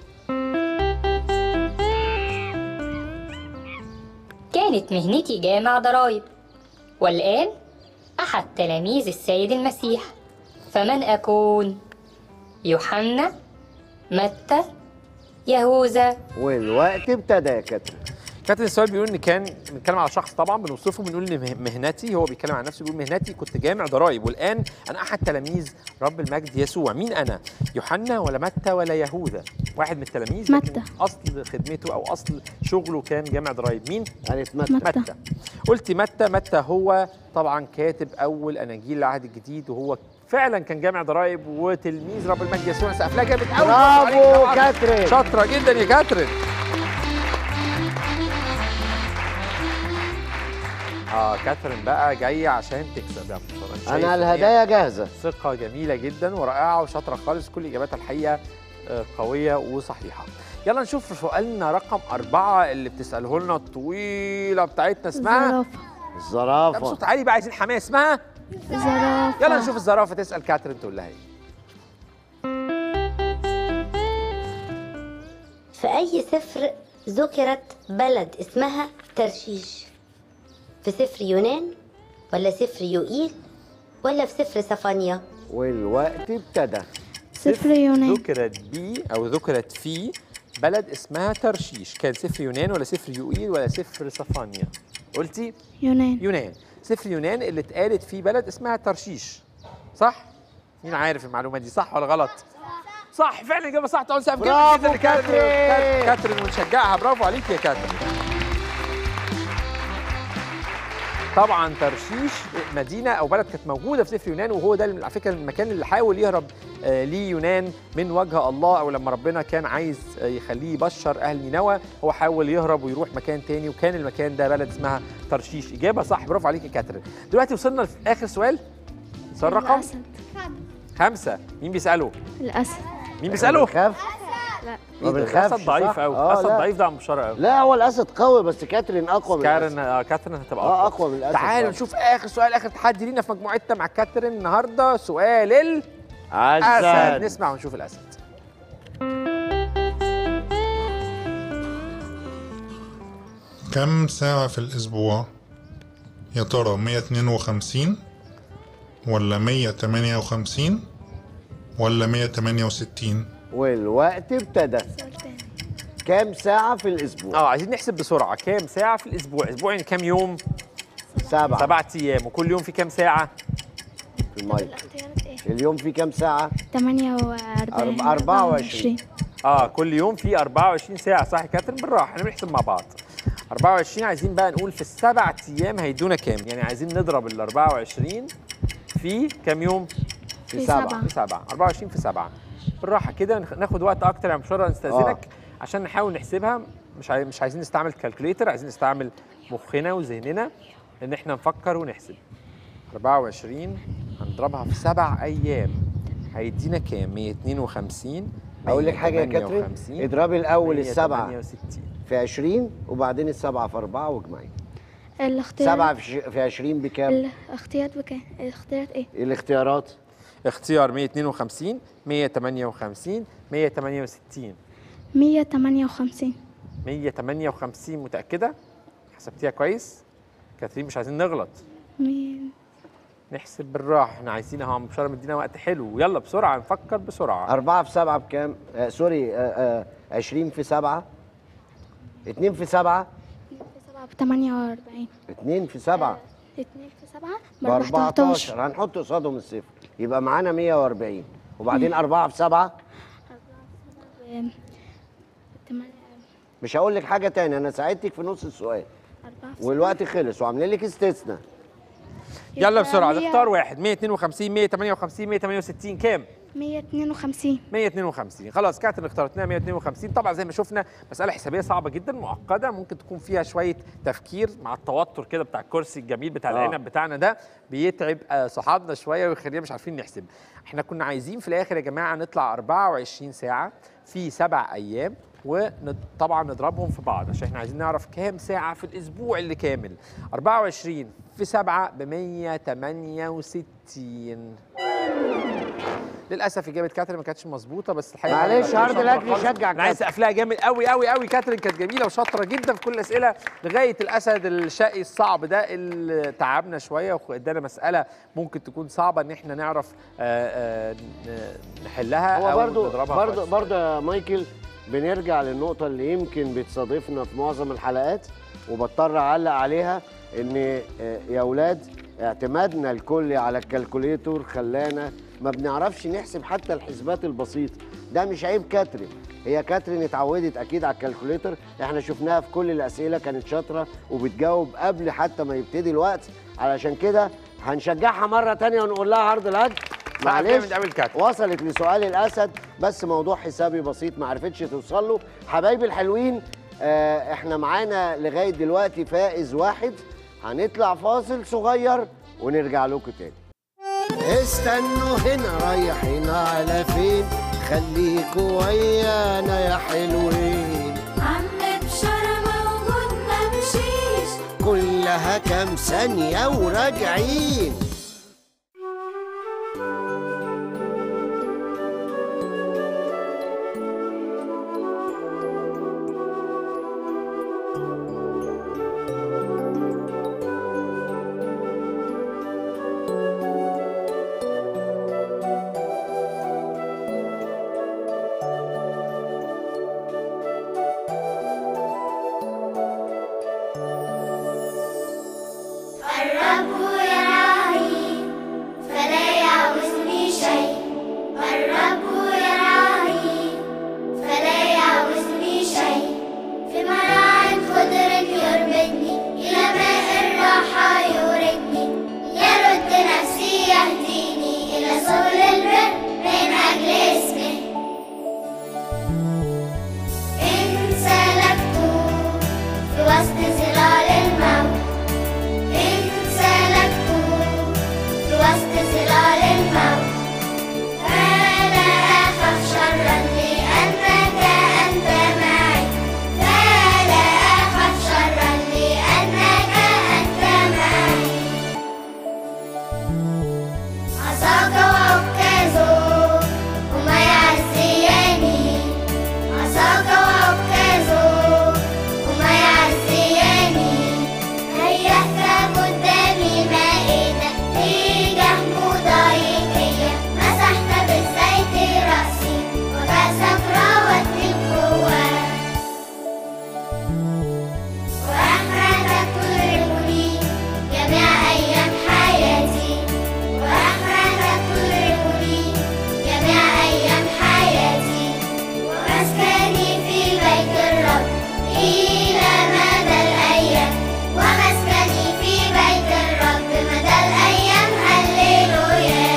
كانت مهنتي جامع ضرايب والآن أحد تلاميذ السيد المسيح فمن أكون؟ يوحنا متى يهوذا والوقت ابتدى يا كاترين كابتن السؤال بيقول ان كان بنتكلم على شخص طبعا بنوصفه بنقول ان مه- مهنتي هو بيتكلم عن نفسه بيقول مهنتي كنت جامع ضرائب والان انا احد تلاميذ رب المجد يسوع مين انا يوحنا ولا متى ولا يهوذا واحد من التلاميذ لكن متى. اصل خدمته او اصل شغله كان جامع ضرائب مين قالت متى متى. متى قلت متى متى هو طبعا كاتب اول اناجيل العهد الجديد وهو فعلا كان جامع ضرائب وتلميذ رب المجد يسوع سقف لها جامد قوي برافو كاترين شاطره جدا يا كاترين اه كاترين بقى جايه عشان تكسب يا مصطفى أنا شايف إن انا هي الهدايا جاهزه ثقه جميله جدا ورائعه وشاطره خالص كل اجاباتها الحقيقه آه، قويه وصحيحه يلا نشوف سؤالنا رقم أربعة اللي بتسأله لنا الطويلة بتاعتنا اسمها زرافة لا الزرافه بصوت عالي بقى عايزين حماس اسمها زرافة يلا نشوف الزرافة تسأل كاترين تقول لها ايه في أي سفر ذكرت بلد اسمها ترشيش في سفر يونان ولا سفر يوئيل ولا في سفر سفانيا والوقت ابتدى سفر يونان ذكرت بي او ذكرت في بلد اسمها ترشيش كان سفر يونان ولا سفر يوئيل ولا سفر صفانيا قلتي يونان يونان سفر يونان اللي اتقالت فيه بلد اسمها ترشيش صح مين عارف المعلومه دي صح ولا غلط صح فعلا اجابه صح تعال سقف جامد برافو جدا لكاترين. كاترين. كاترين ونشجعها برافو عليك يا كاترين طبعا ترشيش مدينه او بلد كانت موجوده في سفر يونان وهو ده على فكره المكان اللي حاول يهرب آه، ليه يونان من وجه الله او لما ربنا كان عايز آه، يخليه يبشر اهل نينوى هو حاول يهرب ويروح مكان تاني وكان المكان ده بلد اسمها ترشيش اجابه صح برافو عليك يا كاترين دلوقتي وصلنا لاخر سؤال سؤال رقم الأسد خمسة مين بيسأله؟ الأسد مين بيسأله؟ بنخاف لا ما إيه ده؟ بنخافش الأسد ضعيف صح؟ قوي آه، الأسد لا. ضعيف ده عم بشارة قوي لا هو الاسد قوي بس كاترين اقوى من الاسد كارن آه، كاترين هتبقى اه أقوى اقوى من الاسد تعالوا طبعاً. نشوف آخر سؤال آخر تحدي لينا في مجموعتنا مع كاترين النهارده سؤال الأسد اسد نسمع ونشوف الأسد كم ساعة في الأسبوع؟ يا ترى 152 ولا 158 ولا 168 والوقت ابتدى كام ساعة في الأسبوع؟ اه عايزين نحسب بسرعة كام ساعة في الأسبوع؟ أسبوع يعني كام يوم؟ سبعة سبعة أيام وكل يوم في كام ساعة؟ في المايك اليوم فيه كام ساعة؟ 48 أربعة- 24. اه كل يوم في 24 ساعة صح يا كاترين بالراحة احنا بنحسب مع بعض 24 عايزين بقى نقول في السبع أيام هيدونا كام؟ يعني عايزين نضرب ال 24 في كام يوم؟ في في سبعة سبعة. في سبعة 24 في سبعة بالراحة كده نخ- ناخد وقت أكتر يا مشوار نستأذنك عشان نحاول نحسبها مش عاي... مش عايزين نستعمل كالكوليتر عايزين نستعمل مخنا وذهننا إن إحنا نفكر ونحسب 24 هنضربها في سبع أيام هيدينا كام؟ 152 أقول لك حاجة يا كاترين 158 اضربي الأول السبعة 168 في 20 وبعدين السبعة في أربعة واجمعي الاختيار سبعة في ش- في 20 بكام؟ الاختيارات بكام؟ الاختيارات ايه؟ الاختيارات اختيار 152 158 168 158 158 متأكدة؟ حسبتيها كويس؟ كاترين مش عايزين نغلط مين؟ نحسب بالراحة احنا عايزين اهو عم بشارة مدينا وقت حلو يلا بسرعة نفكر بسرعة أربعة في سبعة بكام؟ آه سوري آه آه 20 في سبعة اتنين في سبعة 7 ب 48 اتنين في سبعة 2 في 7 ب ب 14 14 هنحط قصادهم الصفر يبقى معانا 140 وبعدين أربعة في سبعة مش هقول لك حاجة تاني أنا ساعدتك في نص السؤال والوقت خلص وعاملين لك استثناء يلا بسرعة نختار واحد 152 158 168 كام؟ 152 152 خلاص كانت اللي اختارتناها 152 طبعا زي ما شفنا مساله حسابيه صعبه جدا معقده ممكن تكون فيها شويه تفكير مع التوتر كده بتاع الكرسي الجميل بتاع آه. العنب بتاعنا ده بيتعب آه، صحابنا شويه ويخلينا مش عارفين نحسب احنا كنا عايزين في الاخر يا جماعه نطلع 24 ساعه في سبع ايام وطبعا نضربهم في بعض عشان احنا عايزين نعرف كام ساعه في الاسبوع اللي كامل 24 في 7 ب 168 للاسف اجابه كاترين ما كانتش مظبوطه بس الحقيقه معلش، أنا عرض شاطرة الأكل خالص. يشجع انا عايز كاترين. اسقف لها جامد قوي قوي قوي كاترين كانت جميله وشاطره جدا في كل الاسئله لغايه الاسد الشقي الصعب ده اللي تعبنا شويه وادانا مساله ممكن تكون صعبه ان احنا نعرف آه، آه، ن- نحلها هو او برضو نضربها برضو كويس. برضو يا مايكل بنرجع للنقطة اللي يمكن بتصادفنا في معظم الحلقات وبضطر أعلق عليها إن آه، يا أولاد اعتمادنا الكلي على الكالكوليتور خلانا ما بنعرفش نحسب حتى الحسبات البسيطة ده مش عيب كاترين هي كاترين اتعودت أكيد على الكالكوليتر احنا شفناها في كل الأسئلة كانت شاطرة وبتجاوب قبل حتى ما يبتدي الوقت علشان كده هنشجعها مرة تانية ونقول لها عرض الأجر معلش جامد قوي الكاترين. وصلت لسؤال الاسد بس موضوع حسابي بسيط ما عرفتش توصل له حبايبي الحلوين آه احنا معانا لغايه دلوقتي فائز واحد هنطلع فاصل صغير ونرجع لكم تاني استنوا هنا رايحين على فين خليكوا ويانا يا حلوين عم بشارة موجود ممشيش كلها كام ثانيه وراجعين الرب يراعي فلا يعوزني شيء الرب يراعي فلا يعوزني شيء في مراع خضر يربدني إلى ماء الراحة يوردني يرد نفسي يهديني إلى سبل البر من أجل اسمه إن سلكت في وسط ظلال الموت إن سلكت في وسط ظلال الموت فلا أخاف شرا لأنك أنت معي فلا أخاف شرا لأنك أنت معي عصاك وعكازه هما يعزياني عصاك وعكازه هما يعزياني هيأت قدامي مائدة تيجه مضايقية مسحت بالزيت رأسي وكأسك راوتني بقوة وأخرتك تدركني جميع أيام حياتي وأخرتك تدركني جميع أيام حياتي ومسكني في بيت الرب إلى مدى الأيام ومسكني في بيت الرب مدى الأيام هللويا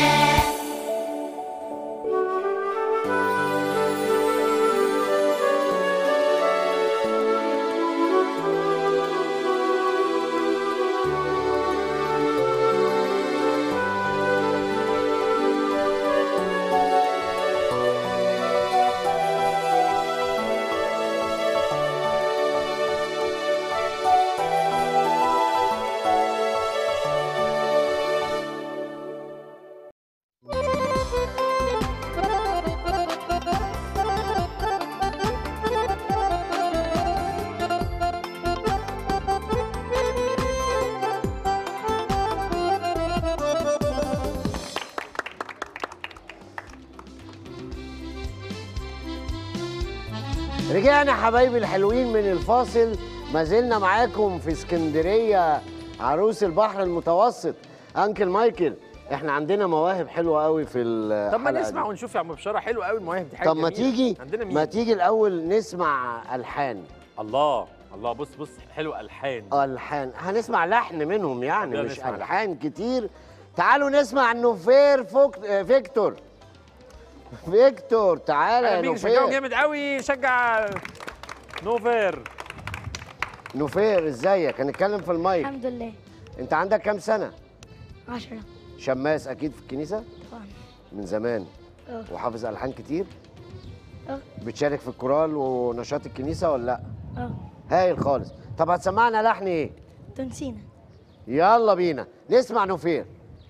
رجعنا حبايبي الحلوين من الفاصل ما زلنا معاكم في اسكندريه عروس البحر المتوسط انكل مايكل احنا عندنا مواهب حلوه قوي في الحلقه طب ما نسمع دي. ونشوف يا عم بشاره حلو قوي المواهب دي حاجه طب ما جميلة. تيجي عندنا مين ما تيجي الاول نسمع الحان الله الله بص بص حلو الحان الحان هنسمع لحن منهم يعني يلا مش نسمع لحن. الحان كتير تعالوا نسمع نوفير فوك... آه، فيكتور فيكتور تعالى اهلا يا بيك شجعه نوفير جامد قوي شجع نوفير نوفير ازيك هنتكلم في المايك الحمد لله انت عندك كام سنه عشرة شماس اكيد في الكنيسه طبعا من زمان اه وحافظ الحان كتير اه بتشارك في الكورال ونشاط الكنيسه ولا لا اه هايل خالص طب هتسمعنا لحن ايه تنسينا يلا بينا نسمع نوفير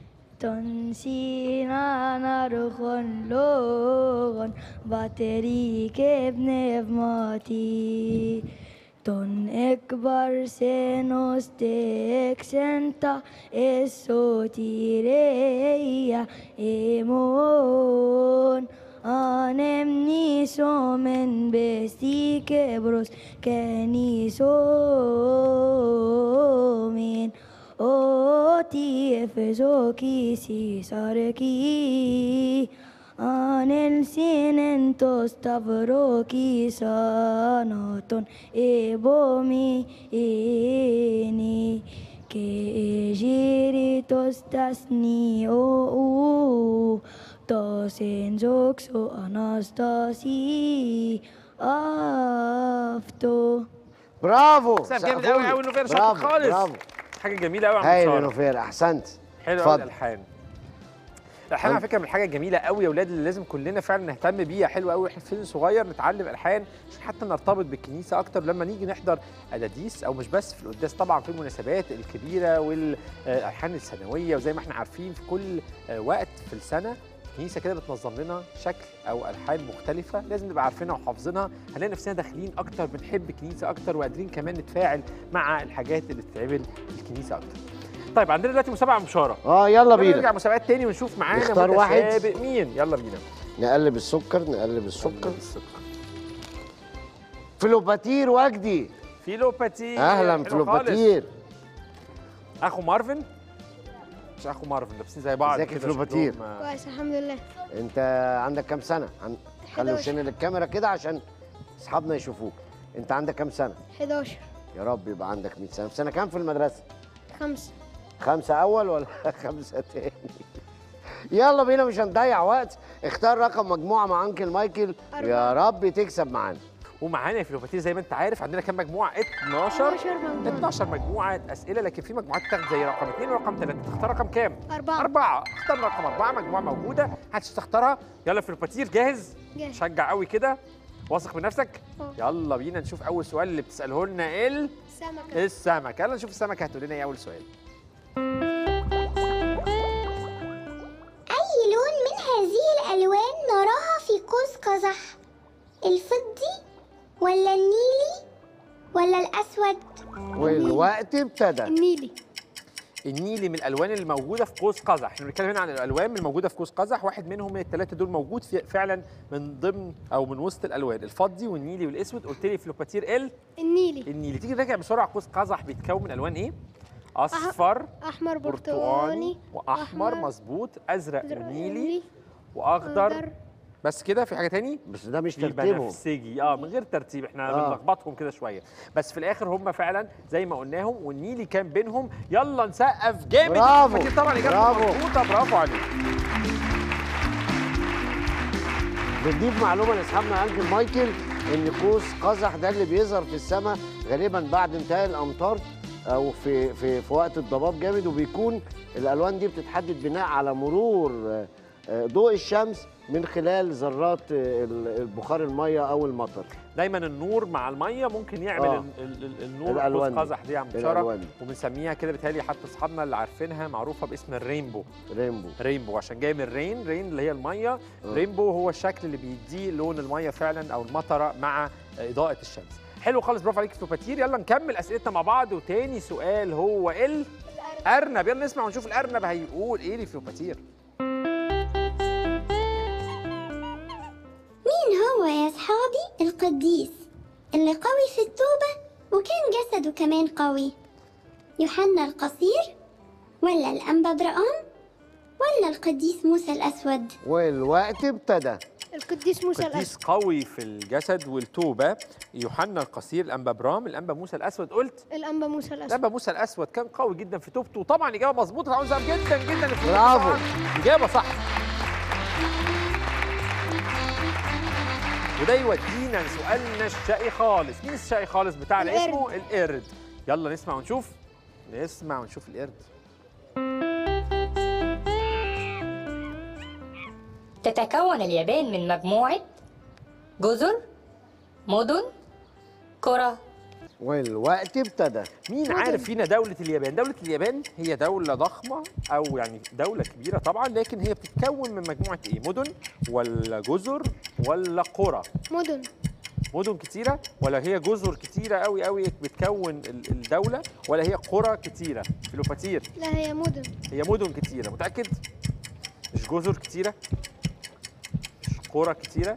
تنسينا نرخن لغن بطريق بنفماتي تون اكبر سينوس تكسنتا السوتيريا ايمون انمني سومن بستي كبروس كاني سومين Oti efesoki si sareki Anel sinentos tavroki sanaton ebomi eni que giritos tasni o u tos en zoxo anastasi afto برافو سقف جامد سقفولي. قوي قوي نوفير شاطر برافو، خالص برافو حاجه جميله قوي يا عم هايل يا بشارة. نوفير احسنت حلو قوي اتفضل. الالحان الالحان على فكره من الحاجه الجميله قوي يا اولاد اللي لازم كلنا فعلا نهتم بيها حلو قوي احنا في سن صغير نتعلم الحان عشان حتى نرتبط بالكنيسه اكتر لما نيجي نحضر قداديس او مش بس في القداس طبعا في المناسبات الكبيره والالحان السنويه وزي ما احنا عارفين في كل آه، وقت في السنه الكنيسه كده بتنظم لنا شكل او الحان مختلفه لازم نبقى عارفينها وحافظينها هنلاقي نفسنا داخلين اكتر بنحب الكنيسه اكتر وقادرين كمان نتفاعل مع الحاجات اللي بتتعمل في الكنيسه اكتر طيب عندنا دلوقتي مسابقه مشاره اه يلا بينا نرجع مسابقات تاني ونشوف معانا نختار واحد. متسابق مين يلا بينا نقلب السكر نقلب السكر فلوباتير وجدي فيلوباتير اهلا حلو فلوباتير خالص. اخو مارفن مش اخو مارفن لابسين زي بعض ازيك يا كده فلوباتير؟ شكلهم، آه، كويس الحمد لله انت عندك كام سنه عن... خلي 11. وشنا للكاميرا كده عشان اصحابنا يشوفوك انت عندك كام سنه 11 يا رب يبقى عندك 100 سنه في سنه كام في المدرسه خمسة خمسه اول ولا خمسه تاني يلا بينا مش هنضيع وقت اختار رقم مجموعه مع انكل مايكل يا رب تكسب معانا ومعانا يا فلوباتير زي ما انت عارف عندنا كام مجموعه 12 12 مجموعة 12 مجموعه اسئله لكن في مجموعات تاخد زي رقم 2 ورقم 3 تختار رقم كام أربعة أربعة اخترنا رقم أربعة مجموعة موجودة هتختارها يلا فلوباتير جاهز جاهز. شجع قوي كده واثق من نفسك اه. يلا بينا نشوف أول سؤال اللي بتسأله لنا ال سمكة السمك يلا نشوف السمكة هتقول لنا ايه أول سؤال أي لون من هذه الألوان نراها في قوس قزح الفضي ولا النيلي ولا الأسود والوقت ابتدى النيلي النيلي من الالوان اللي موجوده في قوس قزح احنا بنتكلم هنا عن الالوان اللي موجوده في قوس قزح واحد منهم من الثلاثه دول موجود في فعلا من ضمن او من وسط الالوان الفضي والنيلي والاسود قلت لي فلوباتير ال النيلي النيلي تيجي نراجع بسرعه قوس قزح بيتكون من الوان ايه اصفر أحمر برتقاني برتقاني واحمر أحمر، مظبوط ازرق أزرق ونيلي واخضر أخضر بس كده في حاجه تاني بس ده مش في ترتيبهم بنفسجي اه من غير ترتيب احنا آه. بنلخبطهم كده شويه بس في الاخر هم فعلا زي ما قلناهم والنيلي كان بينهم يلا نسقف جامد برافو. فدي طبعا اجابه برافو. مظبوطه برافو عليك بنضيف معلومه لاصحابنا انكل مايكل ان قوس قزح ده اللي بيظهر في السماء غالبا بعد انتهاء الامطار او في في في وقت الضباب جامد وبيكون الالوان دي بتتحدد بناء على مرور آه، آه، ضوء الشمس من خلال ذرات آه، ال- البخار الميه او المطر دايما النور مع الميه ممكن يعمل آه. ال- ال- ال- النور الألوان قوس دي. قزح دي يا عم بشاره الالوان دي وبنسميها كده بتهيألي حتى اصحابنا اللي عارفينها معروفه باسم الرينبو رينبو رينبو عشان جاي من رين رين اللي هي الميه آه. رينبو هو الشكل اللي بيديه لون الميه فعلا او المطره مع اضاءه الشمس حلو خالص برافو عليك فلوباتير يلا نكمل اسئلتنا مع بعض وتاني سؤال هو ال ارنب يلا نسمع ونشوف الارنب هيقول ايه لفلوباتير مين هو يا صحابي القديس اللي قوي في التوبة وكان جسده كمان قوي يوحنا القصير ولا الأنبا برقام ولا القديس موسى الأسود والوقت ابتدى القديس موسى قديس الأسود قوي في الجسد والتوبه يوحنا القصير الانبا برام الانبا موسى الاسود قلت الأنبا موسى الأسود الانبا موسى الاسود كان قوي جدا في توبته وطبعا اجابه مظبوطه طبعا جدا جدا برافو. اجابه صح وده يودينا لسؤالنا الشقي خالص مين الشقي خالص بتاعنا القرد. اسمه القرد يلا نسمع ونشوف نسمع ونشوف القرد تتكون اليابان من مجموعة جزر مدن قرى والوقت ابتدى مين عارف فينا دولة اليابان؟ دولة اليابان هي دولة ضخمة أو يعني دولة كبيرة طبعا لكن هي بتتكون من مجموعة إيه؟ مدن ولا جزر ولا قرى؟ مدن مدن كتيرة ولا هي جزر كتيرة قوي قوي بتكون ال- الدولة ولا هي قرى كتيرة؟ فيلوباتير لا هي مدن هي مدن كتيرة متأكد؟ مش جزر كتيرة؟ مش قرى كتيرة؟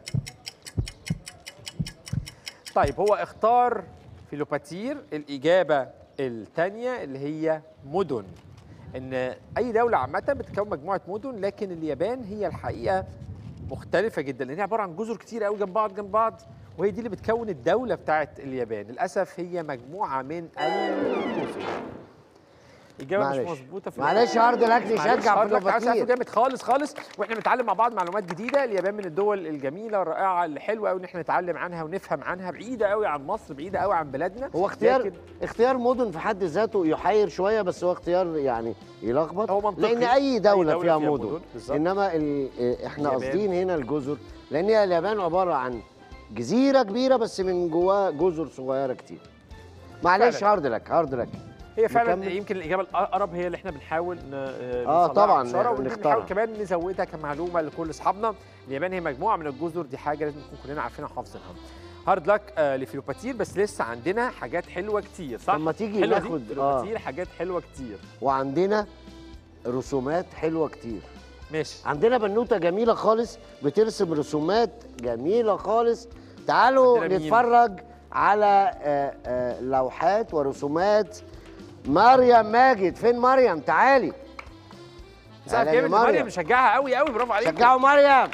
طيب هو اختار فيلوباتير الإجابة الثانية اللي هي مدن إن أي دولة عامة بتكون مجموعة مدن لكن اليابان هي الحقيقة مختلفة جدا لأن هي عبارة عن جزر كتير قوي جنب بعض جنب بعض وهي دي اللي بتكون الدولة بتاعت اليابان للأسف هي مجموعة من الجزر إجابة مش معلش. مظبوطة في معلش هارد لك معلش، نشجع هارد في لك تعالوا نسقف الفطير جامد خالص خالص واحنا بنتعلم مع بعض معلومات جديده اليابان من الدول الجميله الرائعه اللي حلوه قوي ان احنا نتعلم عنها ونفهم عنها بعيده قوي عن مصر بعيده قوي عن بلادنا هو اختيار لكن اختيار مدن في حد ذاته يحير شويه بس هو اختيار يعني يلخبط هو منطقي. لان اي دوله, أي دولة فيها, فيها مدن, مدن، بالظبط. انما ال... اه، احنا اليابان. قاصدين هنا الجزر لان هي اليابان عباره عن جزيره كبيره بس من جواها جزر صغيره كتير معلش فعلاً. هارد لك هارد لك هي فعلا نكمل؟ يمكن الاجابه الاقرب هي اللي احنا بنحاول ن... آه، نطلعها طبعاً، بسرعة ودي نختارها. بنحاول كمان نزودها كمعلومه لكل اصحابنا اليابان هي مجموعه من الجزر دي حاجه لازم نكون كلنا عارفينها وحافظينها هارد لك آه لفيلوباتير بس لسه عندنا حاجات حلوه كتير صح؟ طب ما تيجي حلوة دي؟ ناخد- آه. فيلوباتير حاجات حلوه كتير وعندنا رسومات حلوه كتير ماشي عندنا بنوته جميله خالص بترسم رسومات جميله خالص تعالوا عندنا مين؟ نتفرج على آه، آه، لوحات ورسومات مريم ماجد فين مريم تعالي سقف أهلاً يا جامد مريم نشجعها قوي قوي برافو عليك شجعوا مريم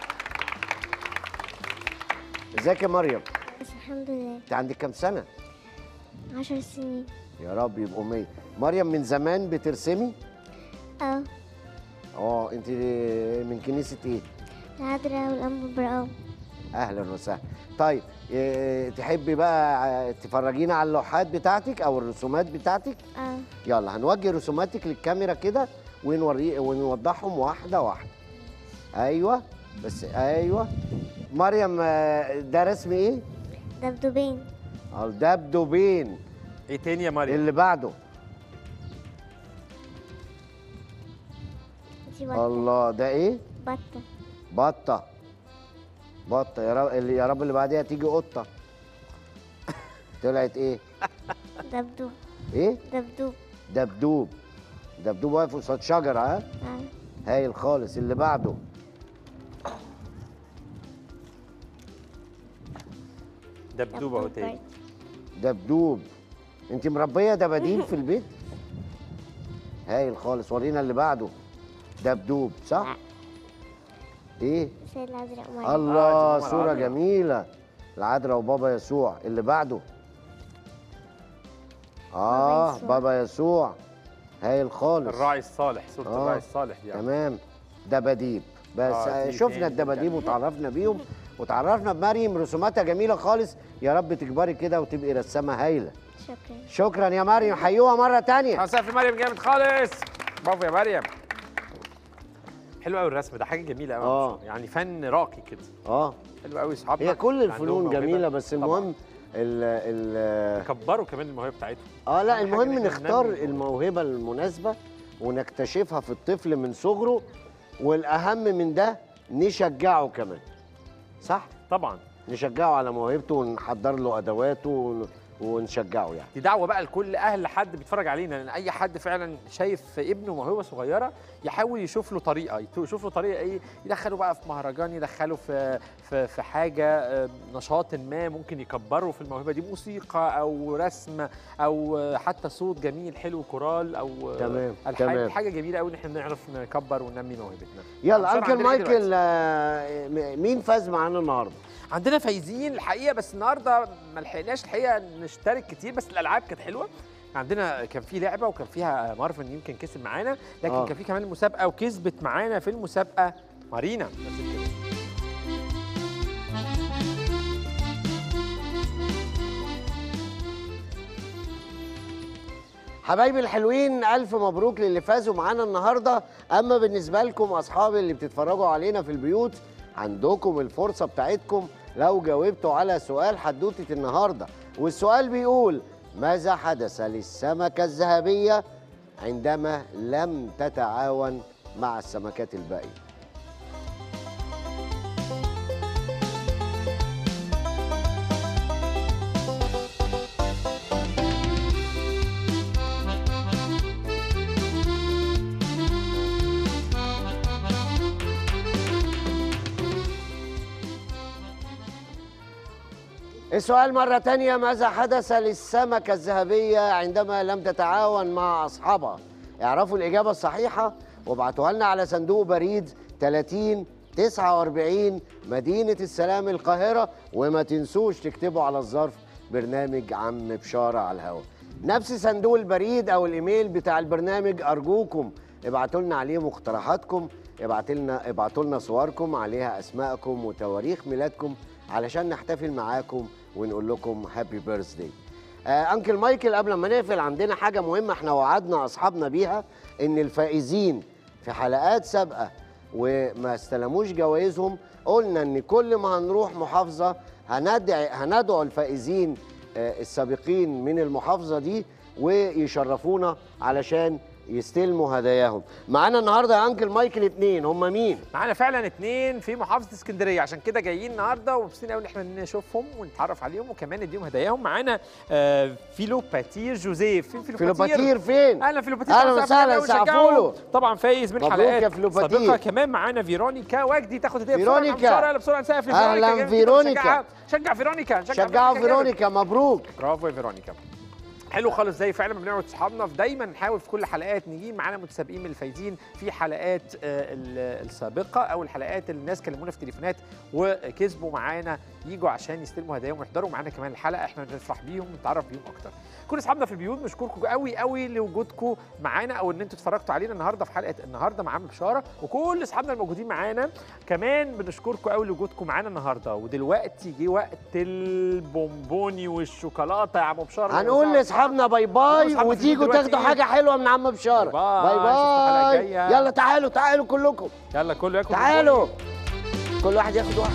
ازيك يا مريم بس الحمد لله انت عندك كام سنه عشر سنين يا رب يبقوا 100 مريم من زمان بترسمي اه اه انت من كنيسه ايه العذراء والأم براءة اهلا وسهلا طيب إيه تحبي بقى آه، تفرجينا على اللوحات بتاعتك او الرسومات بتاعتك اه يلا هنوجه رسوماتك للكاميرا كده ونوري ونوضحهم واحده واحده ايوه بس ايوه مريم آه، ده رسم ايه دبدوبين اه الدبدوبين ايه تاني يا مريم؟ اللي بعده دي بطة الله ده ايه بطة بطه بطه يا رب اللي يا رب اللي بعديها تيجي قطه طلعت ايه دبدوب ايه دبدوب دبدوب دبدوب واقف قصاد شجره ها اه هايل خالص اللي بعده دبدوب اهو تاني دبدوب انت مربيه دباديب في البيت هايل خالص ورينا اللي بعده دبدوب صح ايه سيد العذراء ومريم الله آه، دي ماما صوره العذراء. جميله العذراء وبابا يسوع اللي بعده اه يسوع. بابا يسوع هايل خالص الراعي الصالح صورة آه. الراعي الصالح دي يعني. تمام دباديب بس آه، آه دي شفنا تاني الدباديب دي. وتعرفنا بيهم وتعرفنا بمريم رسوماتها جميله خالص يا رب تكبري كده وتبقي رسامه هايله شكرا شكرا يا مريم حيوها مره تانية هنسقف مريم جامد خالص برافو يا مريم حلو قوي الرسم ده حاجه جميله قوي آه. يعني فن راقي كده اه حلو قوي اصحابنا هي كل اللي الفنون عندهم موهبة. جميله بس طبعاً. المهم ال ال كبروا كمان الموهبه بتاعتهم اه لا أهم حاجة المهم إن إحنا نختار ننمي الموهبه المناسبه ونكتشفها في الطفل من صغره والاهم من ده نشجعه كمان صح طبعا نشجعه على موهبته ونحضر له ادواته ون- ونشجعه يعني دي دعوه بقى لكل اهل حد بيتفرج علينا لان اي حد فعلا شايف في ابنه موهبه صغيره يحاول يشوف له طريقه يت- يشوف له طريقه ايه يدخله بقى في مهرجان يدخله في في في حاجه آه، نشاط ما ممكن يكبره في الموهبه دي موسيقى او رسم او آه، حتى صوت جميل حلو كورال او آه، تمام، ألحان. تمام. حاجه ججميله قوي ان احنا نعرف نكبر وننمي موهبتنا يلا بسرعة انكل عندنا إيه مايكل دلوقتي؟ آه، م- مين فاز معانا النهارده عندنا فايزين الحقيقه بس النهارده ما لحقناش الحقيقه نشترك كتير بس الالعاب كانت حلوه عندنا كان في لعبه وكان فيها مارفن يمكن كسب معانا لكن آه. آه. كان في كمان مسابقه وكسبت معانا في المسابقه مارينا بس كده. حبايبي الحلوين الف مبروك للي فازوا معانا النهارده اما بالنسبه لكم اصحابي اللي بتتفرجوا علينا في البيوت عندكم الفرصه بتاعتكم لو جاوبتوا على سؤال حدوته النهارده والسؤال بيقول ماذا حدث للسمكه الذهبيه عندما لم تتعاون مع السمكات الباقيه السؤال مرة تانية ماذا حدث للسمكة الذهبية عندما لم تتعاون مع أصحابها؟ اعرفوا الإجابة الصحيحة وابعتوها لنا على صندوق بريد 30 49 مدينة السلام القاهرة وما تنسوش تكتبوا على الظرف برنامج عم بشارة على الهواء نفس صندوق البريد أو الإيميل بتاع البرنامج أرجوكم ابعتوا لنا عليه مقترحاتكم ابعتوا لنا ابعتوا لنا صوركم عليها أسماءكم وتواريخ ميلادكم علشان نحتفل معاكم ونقول لكم هابي بيرثداي آه انكل مايكل قبل ما نقفل عندنا حاجه مهمه احنا وعدنا اصحابنا بيها ان الفائزين في حلقات سابقه وما استلموش جوائزهم قلنا ان كل ما هنروح محافظه هندعي هندعو الفائزين آه السابقين من المحافظه دي ويشرفونا علشان يستلموا هداياهم معانا النهارده يا انكل مايكل اتنين هم مين معانا فعلا اتنين في محافظه اسكندريه عشان كده جايين النهارده ومبسوطين قوي ان احنا نشوفهم ونتعرف عليهم وكمان نديهم هداياهم معانا آه فيلو باتير جوزيف فين فيلو, فيلو باتير فين اهلا فيلو باتير أهلا طبعاً وسهلا، سقفوا له سقفوا له. طبعا فايز من مبروك حلقات يا فيلو باتير. سابقه كمان معانا فيرونيكا وجدي تاخد هديه بسرعة، فيرونيكا. بسرعه يلا بسرعه نسقف أهلاً لفيرونيكا جامد جداً، فيرونيكا. نشجعها. شجع فيرونيكا نشجع شجعوا جامد. فيرونيكا مبروك برافو يا فيرونيكا حلو خالص زي فعلا ما بنعمل اصحابنا دايما نحاول في كل حلقات نجيب معانا متسابقين من الفايزين في حلقات آه، ال- السابقه او الحلقات اللي الناس كلمونا في تليفونات وكسبوا معانا يجوا عشان يستلموا هدايا ويحضروا معانا كمان الحلقه احنا نفرح بيهم ونتعرف بيهم اكتر كل اصحابنا في البيوت بنشكركم قوي قوي لوجودكم معانا او ان انتوا اتفرجتوا علينا النهارده في حلقه النهارده مع عم بشاره وكل اصحابنا الموجودين معانا كمان بنشكركم قوي لوجودكم معانا النهارده ودلوقتي جه وقت البونبوني والشوكولاته يا عم بشاره هنقول لاصحابنا باي باي أصحابنا في وتيجوا دلوقتي تاخدوا إيه؟ حاجه حلوه من عم بشاره باي باي. باي أشوفكم الحلقة باي الجاية. يلا تعالوا تعالوا كلكم يلا كله ياكل تعالوا كل واحد ياخد واحد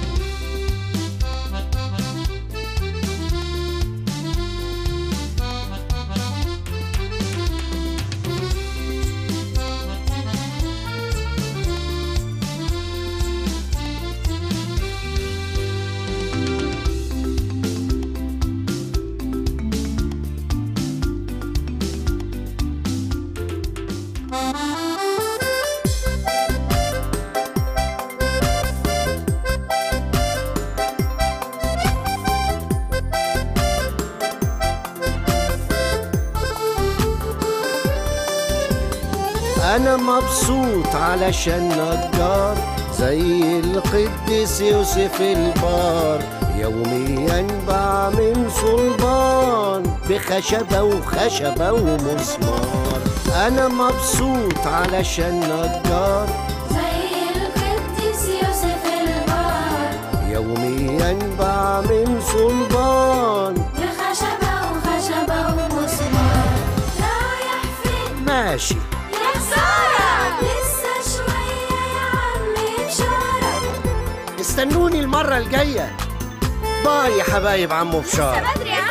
أنا مبسوط علشان نجار زي القديس يوسف البار يوميا بعمل صلبان بخشبة وخشبة ومسمار أنا مبسوط علشان نجار زي القديس يوسف البار يوميا بعمل صلبان بخشبة وخشبة ومسمار رايح فين ماشي يا خسارة لسه شوية يا عم بشارة استنوني المرة الجاية باي يا حبايب عمو بشار بدري يا